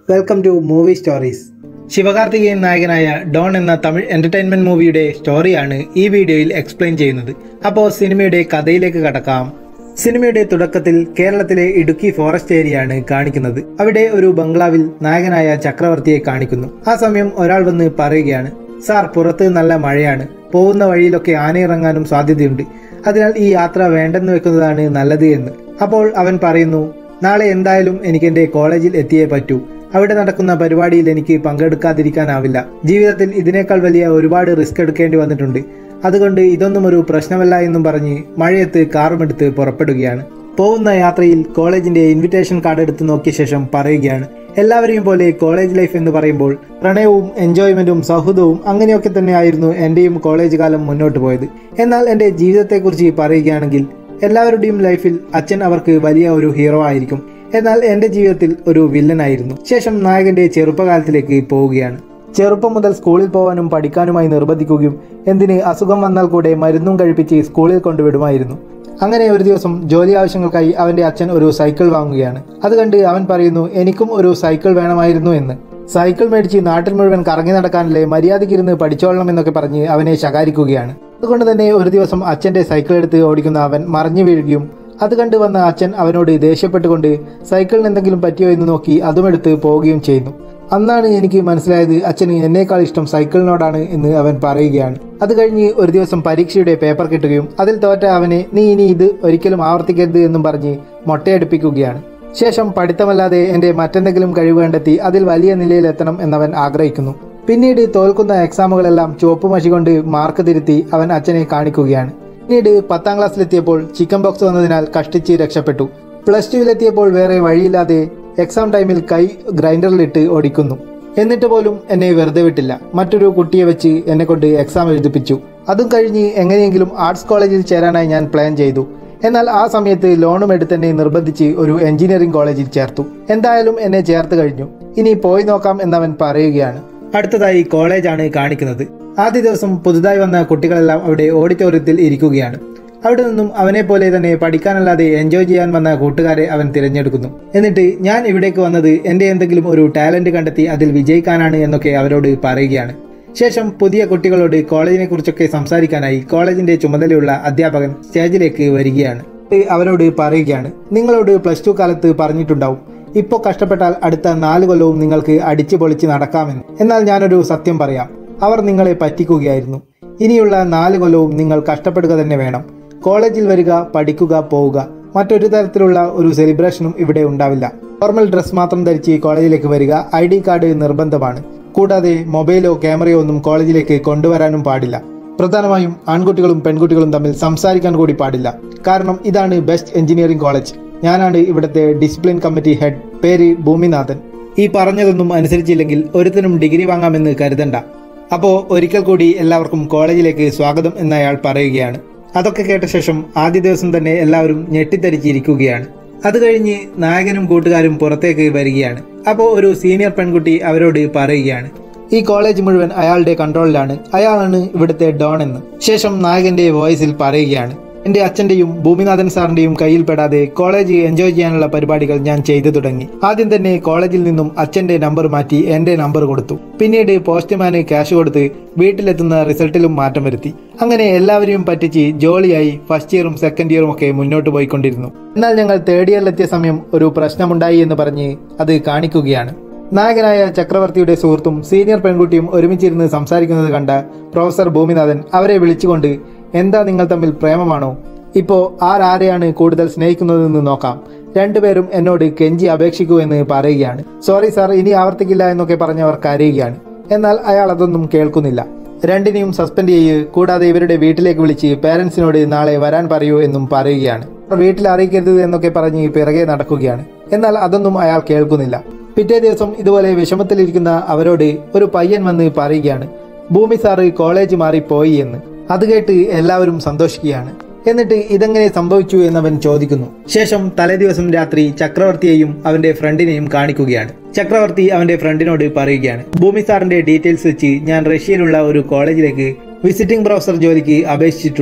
welcome to movie stories Sivakarthikeyan നായകനായ ഡോൺ എന്ന Tamil entertainment മൂവിയുടെ സ്റ്റോറിയാണ് ഈ വീഡിയോയിൽ എക്സ്പ്ലെയിൻ ചെയ്യുന്നത് അപ്പോൾ സിനിമയുടെ കഥയിലേക്ക് കടക്കാം സിനിമയുടെ തുടക്കത്തിൽ കേരളത്തിലെ ഇടുക്കി ഫോറസ്റ്റ് ഏരിയയാണ് കാണിക്കുന്നത് അവിടെ ഒരു ബംഗ്ലാവിൽ നായകനായ ചക്രവർത്തിയെ കാണിക്കുന്നു ആ സമയം ഒരാൾ വന്ന് പറയുകയാണ് സാർ പുറത്ത് നല്ല മഴയാണ് പോകുന്ന വഴിയിലൊക്കെ ആനയിറങ്ങാനും സാധ്യതയുണ്ട് അതിനാൽ ഈ യാത്ര വേണ്ടെന്ന് വെക്കുന്നതാണ് നല്ലത് എന്ന് അപ്പോൾ അവൻ പറയുന്നു നാളെ എന്തായാലും എനിക്ക് എന്റെ കോളേജിൽ എത്തിയേ പറ്റൂ അവിടെ നടക്കുന്ന പരിപാടിയിൽ എനിക്ക് പങ്കെടുക്കാതിരിക്കാനാവില്ല ജീവിതത്തിൽ ഇതിനേക്കാൾ വലിയ ഒരുപാട് റിസ്ക് എടുക്കേണ്ടി വന്നിട്ടുണ്ട് അതുകൊണ്ട് ഇതൊന്നും ഒരു പ്രശ്നമല്ല എന്നും പറഞ്ഞ് മഴയത്ത് കാറുമെടുത്ത് പുറപ്പെടുകയാണ് പോകുന്ന യാത്രയിൽ കോളേജിന്റെ ഇൻവിറ്റേഷൻ കാർഡ് എടുത്ത് നോക്കിയ ശേഷം പറയുകയാണ് എല്ലാവരെയും പോലെ കോളേജ് ലൈഫ് എന്ന് പറയുമ്പോൾ പ്രണയവും എൻജോയ്മെന്റും സൗഹൃദവും അങ്ങനെയൊക്കെ തന്നെയായിരുന്നു എന്റെയും കോളേജ് കാലം മുന്നോട്ട് പോയത് എന്നാൽ എന്റെ ജീവിതത്തെക്കുറിച്ച് പറയുകയാണെങ്കിൽ എല്ലാവരുടെയും ലൈഫിൽ അച്ഛൻ അവർക്ക് വലിയ ഒരു ഹീറോ ആയിരിക്കും എന്നാൽ എന്റെ ജീവിതത്തിൽ ഒരു വില്ലനായിരുന്നു ശേഷം നായകന്റെ ചെറുപ്പകാലത്തിലേക്ക് പോവുകയാണ് ചെറുപ്പം മുതൽ സ്കൂളിൽ പോകാനും പഠിക്കാനുമായി നിർബന്ധിക്കുകയും എന്തിന് അസുഖം വന്നാൽ കൂടെ മരുന്നും കഴിപ്പിച്ച് സ്കൂളിൽ കൊണ്ടുവിടുമായിരുന്നു അങ്ങനെ ഒരു ദിവസം ജോലി ആവശ്യങ്ങൾക്കായി അവന്റെ അച്ഛൻ ഒരു സൈക്കിൾ വാങ്ങുകയാണ് അത് കണ്ട് അവൻ പറയുന്നു എനിക്കും ഒരു സൈക്കിൾ വേണമായിരുന്നു എന്ന് സൈക്കിൾ മേടിച്ച് നാട്ടിൽ മുഴുവൻ കറങ്ങി നടക്കാനല്ലേ മര്യാദയ്ക്കിരുന്ന് പഠിച്ചോളണം എന്നൊക്കെ പറഞ്ഞ് അവനെ ശകാരിക്കുകയാണ് അതുകൊണ്ട് തന്നെ ഒരു ദിവസം അച്ഛന്റെ സൈക്കിൾ എടുത്ത് ഓടിക്കുന്ന അവൻ മറിഞ്ഞു വീഴുകയും അത് കണ്ട് വന്ന അച്ഛൻ അവനോട് ദേഷ്യപ്പെട്ടുകൊണ്ട് സൈക്കിളിന് എന്തെങ്കിലും പറ്റിയോ എന്ന് നോക്കി അതുമെടുത്ത് പോവുകയും ചെയ്യുന്നു അന്നാണ് എനിക്ക് മനസ്സിലായത് അച്ഛന് എന്നേക്കാൾ ഇഷ്ടം സൈക്കിളിനോടാണ് എന്ന് അവൻ പറയുകയാണ് അത് കഴിഞ്ഞ് ഒരു ദിവസം പരീക്ഷയുടെ പേപ്പർ കിട്ടുകയും അതിൽ തോറ്റ അവനെ നീ ഇനി ഇത് ഒരിക്കലും ആവർത്തിക്കരുത് എന്നും പറഞ്ഞ് മൊട്ടയടിപ്പിക്കുകയാണ് ശേഷം പഠിത്തമല്ലാതെ എൻ്റെ മറ്റെന്തെങ്കിലും കഴിവ് കണ്ടെത്തി അതിൽ വലിയ നിലയിലെത്തണം എന്നവൻ ആഗ്രഹിക്കുന്നു പിന്നീട് തോൽക്കുന്ന എക്സാമുകളെല്ലാം ചുവപ്പ് മഷി കൊണ്ട് മാർക്ക് തിരുത്തി അവൻ അച്ഛനെ കാണിക്കുകയാണ് പിന്നീട് പത്താം ക്ലാസ്സിലെത്തിയപ്പോൾ ചിക്കൻ ബോക്സ് വന്നതിനാൽ കഷ്ടിച്ച് രക്ഷപ്പെട്ടു പ്ലസ് ടുവിലെത്തിയപ്പോൾ വേറെ വഴിയില്ലാതെ എക്സാം ടൈമിൽ കൈ ഗ്രൈൻഡറിലിട്ട് ഓടിക്കുന്നു എന്നിട്ട് പോലും എന്നെ വെറുതെ വിട്ടില്ല മറ്റൊരു കുട്ടിയെ വെച്ച് എന്നെ കൊണ്ട് എക്സാം എഴുതിപ്പിച്ചു അതും കഴിഞ്ഞ് എങ്ങനെയെങ്കിലും ആർട്സ് കോളേജിൽ ചേരാനായി ഞാൻ പ്ലാൻ ചെയ്തു എന്നാൽ ആ സമയത്ത് ലോണും എടുത്ത് എന്നെ നിർബന്ധിച്ച് ഒരു എഞ്ചിനീയറിംഗ് കോളേജിൽ ചേർത്തു എന്തായാലും എന്നെ ചേർത്ത് കഴിഞ്ഞു ഇനി പോയി നോക്കാം എന്നവൻ പറയുകയാണ് അടുത്തതായി കോളേജാണ് കാണിക്കുന്നത് ആദ്യ ദിവസം പുതുതായി വന്ന കുട്ടികളെല്ലാം അവിടെ ഓഡിറ്റോറിയത്തിൽ ഇരിക്കുകയാണ് അവിടെ നിന്നും അവനെ പോലെ തന്നെ പഠിക്കാനല്ലാതെ എൻജോയ് ചെയ്യാൻ വന്ന കൂട്ടുകാരെ അവൻ തിരഞ്ഞെടുക്കുന്നു എന്നിട്ട് ഞാൻ ഇവിടേക്ക് വന്നത് എന്റെ എന്തെങ്കിലും ഒരു ടാലന്റ് കണ്ടെത്തി അതിൽ വിജയിക്കാനാണ് എന്നൊക്കെ അവരോട് പറയുകയാണ് ശേഷം പുതിയ കുട്ടികളോട് കോളേജിനെ കുറിച്ചൊക്കെ സംസാരിക്കാനായി കോളേജിന്റെ ചുമതലയുള്ള അധ്യാപകൻ സ്റ്റേജിലേക്ക് വരികയാണ് അവരോട് പറയുകയാണ് നിങ്ങളോട് പ്ലസ് ടു കാലത്ത് പറഞ്ഞിട്ടുണ്ടാവും ഇപ്പോൾ കഷ്ടപ്പെട്ടാൽ അടുത്ത നാല് കൊല്ലവും നിങ്ങൾക്ക് അടിച്ചു പൊളിച്ച് നടക്കാമെന്ന് എന്നാൽ ഞാനൊരു സത്യം പറയാം അവർ നിങ്ങളെ പറ്റിക്കുകയായിരുന്നു ഇനിയുള്ള നാല് കൊല്ലവും നിങ്ങൾ കഷ്ടപ്പെടുക തന്നെ വേണം കോളേജിൽ വരിക പഠിക്കുക പോവുക മറ്റൊരു തരത്തിലുള്ള ഒരു സെലിബ്രേഷനും ഇവിടെ ഉണ്ടാവില്ല ഫോർമൽ ഡ്രസ് മാത്രം ധരിച്ച് കോളേജിലേക്ക് വരിക ഐ ഡി കാർഡ് നിർബന്ധമാണ് കൂടാതെ മൊബൈലോ ക്യാമറയോ ഒന്നും കോളേജിലേക്ക് കൊണ്ടുവരാനും പാടില്ല പ്രധാനമായും ആൺകുട്ടികളും പെൺകുട്ടികളും തമ്മിൽ സംസാരിക്കാൻ കൂടി പാടില്ല കാരണം ഇതാണ് ബെസ്റ്റ് എഞ്ചിനീയറിംഗ് കോളേജ് ഞാനാണ് ഇവിടുത്തെ ഡിസിപ്ലിൻ കമ്മിറ്റി ഹെഡ് പേര് ഭൂമിനാഥൻ ഈ പറഞ്ഞതൊന്നും അനുസരിച്ചില്ലെങ്കിൽ ഒരുത്തനും ഡിഗ്രി വാങ്ങാമെന്ന് കരുതണ്ട അപ്പോൾ ഒരിക്കൽ കൂടി എല്ലാവർക്കും കോളേജിലേക്ക് സ്വാഗതം എന്നയാൾ പറയുകയാണ് അതൊക്കെ കേട്ട ശേഷം ആദ്യ ദിവസം തന്നെ എല്ലാവരും ഞെട്ടിത്തരിച്ചിരിക്കുകയാണ് അത് കഴിഞ്ഞ് നായകനും കൂട്ടുകാരും പുറത്തേക്ക് വരികയാണ് അപ്പോൾ ഒരു സീനിയർ പെൺകുട്ടി അവരോട് പറയുകയാണ് ഈ കോളേജ് മുഴുവൻ അയാളുടെ കൺട്രോളിലാണ് അയാളാണ് ഇവിടുത്തെ ഡോൺ എന്ന് ശേഷം നായകന്റെ വോയിസിൽ പറയുകയാണ് എന്റെ അച്ഛന്റെയും ഭൂമിനാഥൻ സാറിന്റെയും കയ്യിൽ പെടാതെ കോളേജ് എൻജോയ് ചെയ്യാനുള്ള പരിപാടികൾ ഞാൻ ചെയ്തു തുടങ്ങി ആദ്യം തന്നെ കോളേജിൽ നിന്നും അച്ഛന്റെ നമ്പർ മാറ്റി എന്റെ നമ്പർ കൊടുത്തു പിന്നീട് പോസ്റ്റ്മാന് ക്യാഷ് കൊടുത്ത് വീട്ടിലെത്തുന്ന റിസൾട്ടിലും മാറ്റം വരുത്തി അങ്ങനെ എല്ലാവരെയും പറ്റിച്ച് ജോളിയായി ഫസ്റ്റ് ഇയറും സെക്കൻഡ് ഇയറും ഒക്കെ മുന്നോട്ട് പോയിക്കൊണ്ടിരുന്നു എന്നാൽ ഞങ്ങൾ തേർഡ് ഇയറിലെത്തിയ സമയം ഒരു പ്രശ്നമുണ്ടായി എന്ന് പറഞ്ഞ് അത് കാണിക്കുകയാണ് നായകനായ ചക്രവർത്തിയുടെ സുഹൃത്തും സീനിയർ പെൺകുട്ടിയും ഒരുമിച്ചിരുന്ന് സംസാരിക്കുന്നത് കണ്ട പ്രൊഫസർ ഭൂമിനാഥൻ അവരെ വിളിച്ചുകൊണ്ട് എന്താ നിങ്ങൾ തമ്മിൽ പ്രേമമാണോ ഇപ്പോ ആരാരെയാണ് കൂടുതൽ സ്നേഹിക്കുന്നതെന്ന് നോക്കാം രണ്ടുപേരും എന്നോട് കെഞ്ചി അപേക്ഷിക്കൂ എന്ന് പറയുകയാണ് സോറി സാർ ഇനി ആവർത്തിക്കില്ല എന്നൊക്കെ പറഞ്ഞവർ കരയുകയാണ് എന്നാൽ അയാൾ അതൊന്നും കേൾക്കുന്നില്ല രണ്ടിനെയും സസ്പെൻഡ് ചെയ്യ് കൂടാതെ ഇവരുടെ വീട്ടിലേക്ക് വിളിച്ച് പേരൻസിനോട് നാളെ വരാൻ പറയൂ എന്നും പറയുകയാണ് വീട്ടിൽ അറിയിക്കരുത് എന്നൊക്കെ പറഞ്ഞ് പിറകെ നടക്കുകയാണ് എന്നാൽ അതൊന്നും അയാൾ കേൾക്കുന്നില്ല പിറ്റേ ദിവസം ഇതുപോലെ വിഷമത്തിലിരിക്കുന്ന അവരോട് ഒരു പയ്യൻ വന്ന് പറയുകയാണ് ഭൂമി സാറ് കോളേജ് മാറി പോയി എന്ന് അത് കേട്ട് എല്ലാവരും സന്തോഷിക്കുകയാണ് എന്നിട്ട് ഇതെങ്ങനെ സംഭവിച്ചു എന്നവൻ ചോദിക്കുന്നു ശേഷം തലേ ദിവസം രാത്രി ചക്രവർത്തിയെയും അവന്റെ ഫ്രണ്ടിനെയും കാണിക്കുകയാണ് ചക്രവർത്തി അവന്റെ ഫ്രണ്ടിനോട് പറയുകയാണ് ഭൂമി സാറിന്റെ ഡീറ്റെയിൽസ് വെച്ച് ഞാൻ റഷ്യയിലുള്ള ഒരു കോളേജിലേക്ക് വിസിറ്റിംഗ് പ്രൊഫസർ ജോലിക്ക് അപേക്ഷിച്ചിട്ടുണ്ട്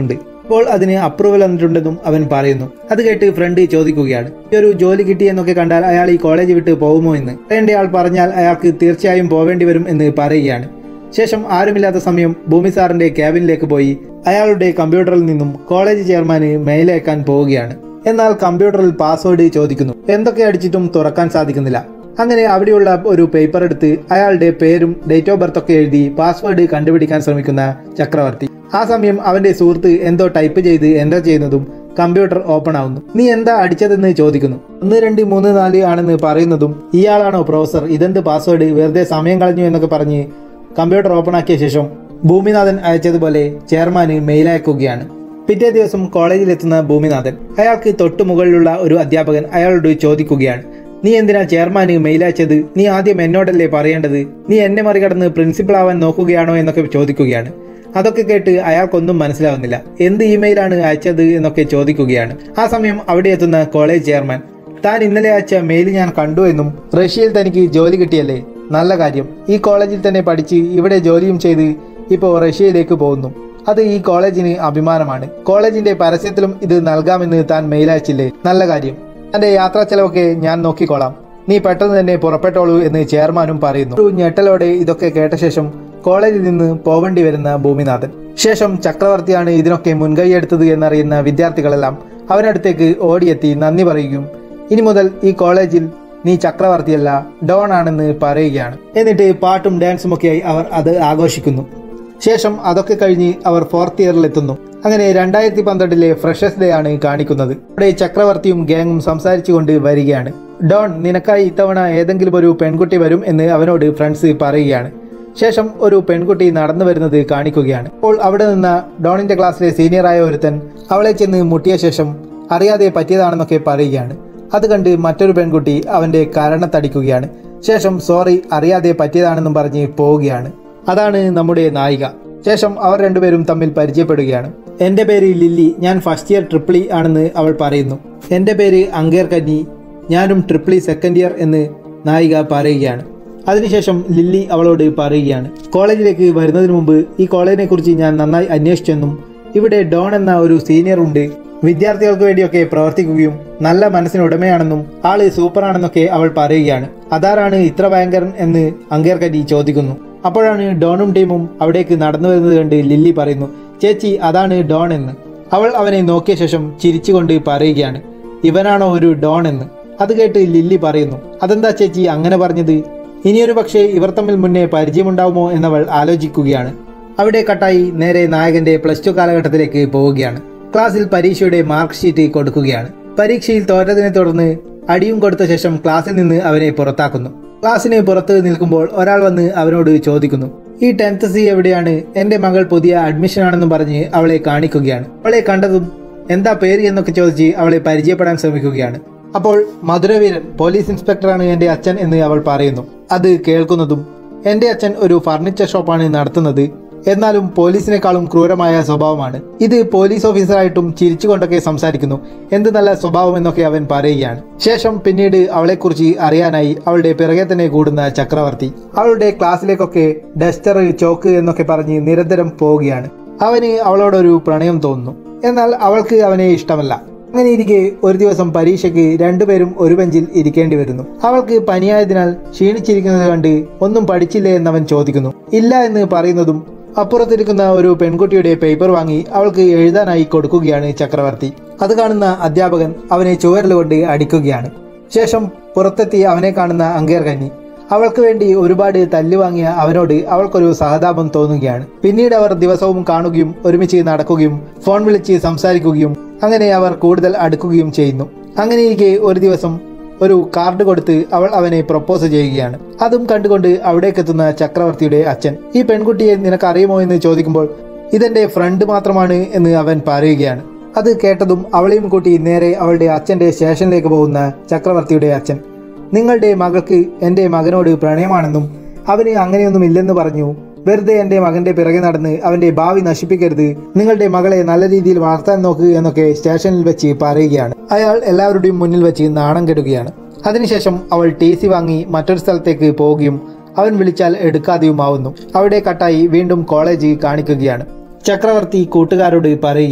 അപ്പോൾ അതിന് അപ്രൂവൽ വന്നിട്ടുണ്ടെന്നും അവൻ പറയുന്നു അത് കേട്ട് ഫ്രണ്ട് ചോദിക്കുകയാണ് ഈ ഒരു ജോലി കിട്ടിയെന്നൊക്കെ കണ്ടാൽ അയാൾ ഈ കോളേജ് വിട്ട് പോകുമോ എന്ന് പറയേണ്ടയാൾ പറഞ്ഞാൽ അയാൾക്ക് തീർച്ചയായും പോവേണ്ടി വരും എന്ന് പറയുകയാണ് ശേഷം ആരുമില്ലാത്ത സമയം ഭൂമി സാറിന്റെ ക്യാബിനിലേക്ക് പോയി അയാളുടെ കമ്പ്യൂട്ടറിൽ നിന്നും കോളേജ് ചെയർമാന് മെയിൽ അയക്കാൻ പോവുകയാണ് എന്നാൽ കമ്പ്യൂട്ടറിൽ പാസ്വേഡ് ചോദിക്കുന്നു എന്തൊക്കെ അടിച്ചിട്ടും തുറക്കാൻ സാധിക്കുന്നില്ല അങ്ങനെ അവിടെയുള്ള ഒരു പേപ്പർ എടുത്ത് അയാളുടെ പേരും ഡേറ്റ് ഓഫ് ബർത്ത് ഒക്കെ എഴുതി പാസ്വേഡ് കണ്ടുപിടിക്കാൻ ശ്രമിക്കുന്ന ചക്രവർത്തി ആ സമയം അവന്റെ സുഹൃത്ത് എന്തോ ടൈപ്പ് ചെയ്ത് എൻ്റർ ചെയ്യുന്നതും കമ്പ്യൂട്ടർ ഓപ്പൺ ആവുന്നു നീ എന്താ അടിച്ചതെന്ന് ചോദിക്കുന്നു ഒന്ന് രണ്ട് മൂന്ന് നാല് ആണെന്ന് പറയുന്നതും ഇയാളാണോ പ്രൊഫസർ ഇതെന്ത് പാസ്വേഡ് വെറുതെ സമയം കളഞ്ഞു എന്നൊക്കെ പറഞ്ഞ് കമ്പ്യൂട്ടർ ഓപ്പൺ ആക്കിയ ശേഷം ഭൂമിനാഥൻ അയച്ചതുപോലെ ചെയർമാന് മെയിൽ അയക്കുകയാണ് പിറ്റേ ദിവസം കോളേജിലെത്തുന്ന ഭൂമിനാഥൻ അയാൾക്ക് തൊട്ടു മുകളിലുള്ള ഒരു അധ്യാപകൻ അയാളോട് ചോദിക്കുകയാണ് നീ എന്തിനാ ചെയർമാന് മെയിൽ അയച്ചത് നീ ആദ്യം എന്നോടല്ലേ പറയേണ്ടത് നീ എന്നെ മറികടന്ന് പ്രിൻസിപ്പൾ ആവാൻ നോക്കുകയാണോ എന്നൊക്കെ ചോദിക്കുകയാണ് അതൊക്കെ കേട്ട് അയാൾക്കൊന്നും മനസ്സിലാവുന്നില്ല എന്ത് ഇമെയിലാണ് അയച്ചത് എന്നൊക്കെ ചോദിക്കുകയാണ് ആ സമയം അവിടെ എത്തുന്ന കോളേജ് ചെയർമാൻ താൻ ഇന്നലെ അയച്ച മെയിൽ ഞാൻ കണ്ടു എന്നും റഷ്യയിൽ തനിക്ക് ജോലി കിട്ടിയല്ലേ നല്ല കാര്യം ഈ കോളേജിൽ തന്നെ പഠിച്ച് ഇവിടെ ജോലിയും ചെയ്ത് ഇപ്പോൾ റഷ്യയിലേക്ക് പോകുന്നു അത് ഈ കോളേജിന് അഭിമാനമാണ് കോളേജിന്റെ പരസ്യത്തിലും ഇത് നൽകാമെന്ന് താൻ മെയിൽ അയച്ചില്ലേ നല്ല കാര്യം തന്റെ യാത്രാ ചെലവൊക്കെ ഞാൻ നോക്കിക്കോളാം നീ പെട്ടെന്ന് തന്നെ പുറപ്പെട്ടോളൂ എന്ന് ചെയർമാനും പറയുന്നു ഒരു ഞെട്ടലോടെ ഇതൊക്കെ കേട്ട ശേഷം കോളേജിൽ നിന്ന് പോവേണ്ടി വരുന്ന ഭൂമിനാഥൻ ശേഷം ചക്രവർത്തിയാണ് ഇതിനൊക്കെ മുൻകൈയെടുത്തത് എന്നറിയുന്ന വിദ്യാർത്ഥികളെല്ലാം അവനടുത്തേക്ക് ഓടിയെത്തി നന്ദി പറയുകയും ഇനി മുതൽ ഈ കോളേജിൽ നീ ചക്രവർത്തിയല്ല ഡോൺ ആണെന്ന് പറയുകയാണ് എന്നിട്ട് പാട്ടും ഡാൻസും ഒക്കെയായി അവർ അത് ആഘോഷിക്കുന്നു ശേഷം അതൊക്കെ കഴിഞ്ഞ് അവർ ഫോർത്ത് ഇയറിൽ എത്തുന്നു അങ്ങനെ രണ്ടായിരത്തി പന്ത്രണ്ടിലെ ഫ്രഷേഴ്സ് ഡേ ആണ് കാണിക്കുന്നത് അവിടെ ചക്രവർത്തിയും ഗാങ്ങും സംസാരിച്ചുകൊണ്ട് വരികയാണ് ഡോൺ നിനക്കായി ഇത്തവണ ഏതെങ്കിലും ഒരു പെൺകുട്ടി വരും എന്ന് അവനോട് ഫ്രണ്ട്സ് പറയുകയാണ് ശേഷം ഒരു പെൺകുട്ടി നടന്നു വരുന്നത് കാണിക്കുകയാണ് അപ്പോൾ അവിടെ നിന്ന് ഡോണിന്റെ ക്ലാസ്സിലെ സീനിയറായ ഒരുത്തൻ അവളെ ചെന്ന് മുട്ടിയ ശേഷം അറിയാതെ പറ്റിയതാണെന്നൊക്കെ പറയുകയാണ് അത് കണ്ട് മറ്റൊരു പെൺകുട്ടി അവന്റെ കരണത്തടിക്കുകയാണ് ശേഷം സോറി അറിയാതെ പറ്റിയതാണെന്നും പറഞ്ഞ് പോവുകയാണ് അതാണ് നമ്മുടെ നായിക ശേഷം അവർ രണ്ടുപേരും തമ്മിൽ പരിചയപ്പെടുകയാണ് എന്റെ പേര് ലില്ലി ഞാൻ ഫസ്റ്റ് ഇയർ ട്രിപ്പിളി ആണെന്ന് അവൾ പറയുന്നു എന്റെ പേര് അങ്കേർ കന്നി ഞാനും ട്രിപ്പിളി സെക്കൻഡ് ഇയർ എന്ന് നായിക പറയുകയാണ് അതിനുശേഷം ലില്ലി അവളോട് പറയുകയാണ് കോളേജിലേക്ക് വരുന്നതിന് മുമ്പ് ഈ കോളേജിനെ കുറിച്ച് ഞാൻ നന്നായി അന്വേഷിച്ചെന്നും ഇവിടെ ഡോൺ എന്ന ഒരു സീനിയർ ഉണ്ട് വിദ്യാർത്ഥികൾക്ക് വേണ്ടിയൊക്കെ പ്രവർത്തിക്കുകയും നല്ല മനസ്സിനുടമയാണെന്നും ആള് സൂപ്പറാണെന്നൊക്കെ അവൾ പറയുകയാണ് അതാരാണ് ഇത്ര ഭയങ്കരൻ എന്ന് അങ്കേർ കന്നി ചോദിക്കുന്നു അപ്പോഴാണ് ഡോണും ടീമും അവിടേക്ക് നടന്നു വരുന്നത് കണ്ട് ലില്ലി പറയുന്നു ചേച്ചി അതാണ് ഡോൺ എന്ന് അവൾ അവനെ നോക്കിയ ശേഷം ചിരിച്ചുകൊണ്ട് പറയുകയാണ് ഇവനാണോ ഒരു ഡോൺ എന്ന് അത് കേട്ട് ലില്ലി പറയുന്നു അതെന്താ ചേച്ചി അങ്ങനെ പറഞ്ഞത് ഇനിയൊരു പക്ഷേ ഇവർ തമ്മിൽ മുന്നേ പരിചയമുണ്ടാവുമോ എന്നവൾ ആലോചിക്കുകയാണ് അവിടെ കട്ടായി നേരെ നായകന്റെ പ്ലസ് ടു കാലഘട്ടത്തിലേക്ക് പോവുകയാണ് ക്ലാസ്സിൽ പരീക്ഷയുടെ മാർക്ക് ഷീറ്റ് കൊടുക്കുകയാണ് പരീക്ഷയിൽ തോറ്റതിനെ തുടർന്ന് അടിയും കൊടുത്ത ശേഷം ക്ലാസ്സിൽ നിന്ന് അവനെ പുറത്താക്കുന്നു ക്ലാസ്സിന് പുറത്ത് നിൽക്കുമ്പോൾ ഒരാൾ വന്ന് അവനോട് ചോദിക്കുന്നു ഈ ടെൻത്ത് സി എവിടെയാണ് എന്റെ മകൾ പുതിയ അഡ്മിഷൻ ആണെന്നും പറഞ്ഞ് അവളെ കാണിക്കുകയാണ് അവളെ കണ്ടതും എന്താ പേര് എന്നൊക്കെ ചോദിച്ച് അവളെ പരിചയപ്പെടാൻ ശ്രമിക്കുകയാണ് അപ്പോൾ മധുരവീരൻ പോലീസ് ഇൻസ്പെക്ടറാണ് എന്റെ അച്ഛൻ എന്ന് അവൾ പറയുന്നു അത് കേൾക്കുന്നതും എന്റെ അച്ഛൻ ഒരു ഫർണിച്ചർ ഷോപ്പാണ് നടത്തുന്നത് എന്നാലും പോലീസിനേക്കാളും ക്രൂരമായ സ്വഭാവമാണ് ഇത് പോലീസ് ഓഫീസറായിട്ടും ചിരിച്ചുകൊണ്ടൊക്കെ സംസാരിക്കുന്നു എന്ത് നല്ല സ്വഭാവം എന്നൊക്കെ അവൻ പറയുകയാണ് ശേഷം പിന്നീട് അവളെക്കുറിച്ച് അറിയാനായി അവളുടെ പിറകെ തന്നെ കൂടുന്ന ചക്രവർത്തി അവളുടെ ക്ലാസ്സിലേക്കൊക്കെ ഡസ്റ്റർ ചോക്ക് എന്നൊക്കെ പറഞ്ഞ് നിരന്തരം പോവുകയാണ് അവന് അവളോടൊരു പ്രണയം തോന്നുന്നു എന്നാൽ അവൾക്ക് അവനെ ഇഷ്ടമല്ല അങ്ങനെ ഇരിക്കെ ഒരു ദിവസം പരീക്ഷയ്ക്ക് രണ്ടുപേരും ഒരു ബെഞ്ചിൽ ഇരിക്കേണ്ടി വരുന്നു അവൾക്ക് പനിയായതിനാൽ ക്ഷീണിച്ചിരിക്കുന്നത് കണ്ട് ഒന്നും പഠിച്ചില്ലേ എന്നവൻ ചോദിക്കുന്നു ഇല്ല എന്ന് പറയുന്നതും അപ്പുറത്തിരിക്കുന്ന ഒരു പെൺകുട്ടിയുടെ പേപ്പർ വാങ്ങി അവൾക്ക് എഴുതാനായി കൊടുക്കുകയാണ് ചക്രവർത്തി അത് കാണുന്ന അധ്യാപകൻ അവനെ ചുവരലുകൊണ്ട് അടിക്കുകയാണ് ശേഷം പുറത്തെത്തി അവനെ കാണുന്ന അങ്കേർ കന്നി അവൾക്ക് വേണ്ടി ഒരുപാട് തല്ല് വാങ്ങിയ അവനോട് അവൾക്കൊരു സഹതാപം തോന്നുകയാണ് പിന്നീട് അവർ ദിവസവും കാണുകയും ഒരുമിച്ച് നടക്കുകയും ഫോൺ വിളിച്ച് സംസാരിക്കുകയും അങ്ങനെ അവർ കൂടുതൽ അടുക്കുകയും ചെയ്യുന്നു അങ്ങനെയിരിക്കെ ഒരു ദിവസം ഒരു കാർഡ് കൊടുത്ത് അവൾ അവനെ പ്രപ്പോസ് ചെയ്യുകയാണ് അതും കണ്ടുകൊണ്ട് അവിടേക്കെത്തുന്ന ചക്രവർത്തിയുടെ അച്ഛൻ ഈ പെൺകുട്ടിയെ നിനക്കറിയുമോ എന്ന് ചോദിക്കുമ്പോൾ ഇതെന്റെ ഫ്രണ്ട് മാത്രമാണ് എന്ന് അവൻ പറയുകയാണ് അത് കേട്ടതും അവളെയും കൂട്ടി നേരെ അവളുടെ അച്ഛന്റെ സ്റ്റേഷനിലേക്ക് പോകുന്ന ചക്രവർത്തിയുടെ അച്ഛൻ നിങ്ങളുടെ മകൾക്ക് എൻ്റെ മകനോട് പ്രണയമാണെന്നും അവന് അങ്ങനെയൊന്നും ഇല്ലെന്ന് പറഞ്ഞു വെറുതെ എൻ്റെ മകന്റെ പിറകെ നടന്ന് അവന്റെ ഭാവി നശിപ്പിക്കരുത് നിങ്ങളുടെ മകളെ നല്ല രീതിയിൽ വളർത്താൻ നോക്ക് എന്നൊക്കെ സ്റ്റേഷനിൽ വെച്ച് പറയുകയാണ് അയാൾ എല്ലാവരുടെയും മുന്നിൽ വെച്ച് നാണം കെടുകയാണ് അതിനുശേഷം അവൾ ടി സി വാങ്ങി മറ്റൊരു സ്ഥലത്തേക്ക് പോവുകയും അവൻ വിളിച്ചാൽ എടുക്കാതെയുമാവുന്നു അവിടെ കട്ടായി വീണ്ടും കോളേജ് കാണിക്കുകയാണ് ചക്രവർത്തി കൂട്ടുകാരോട് പറയുകയാണ്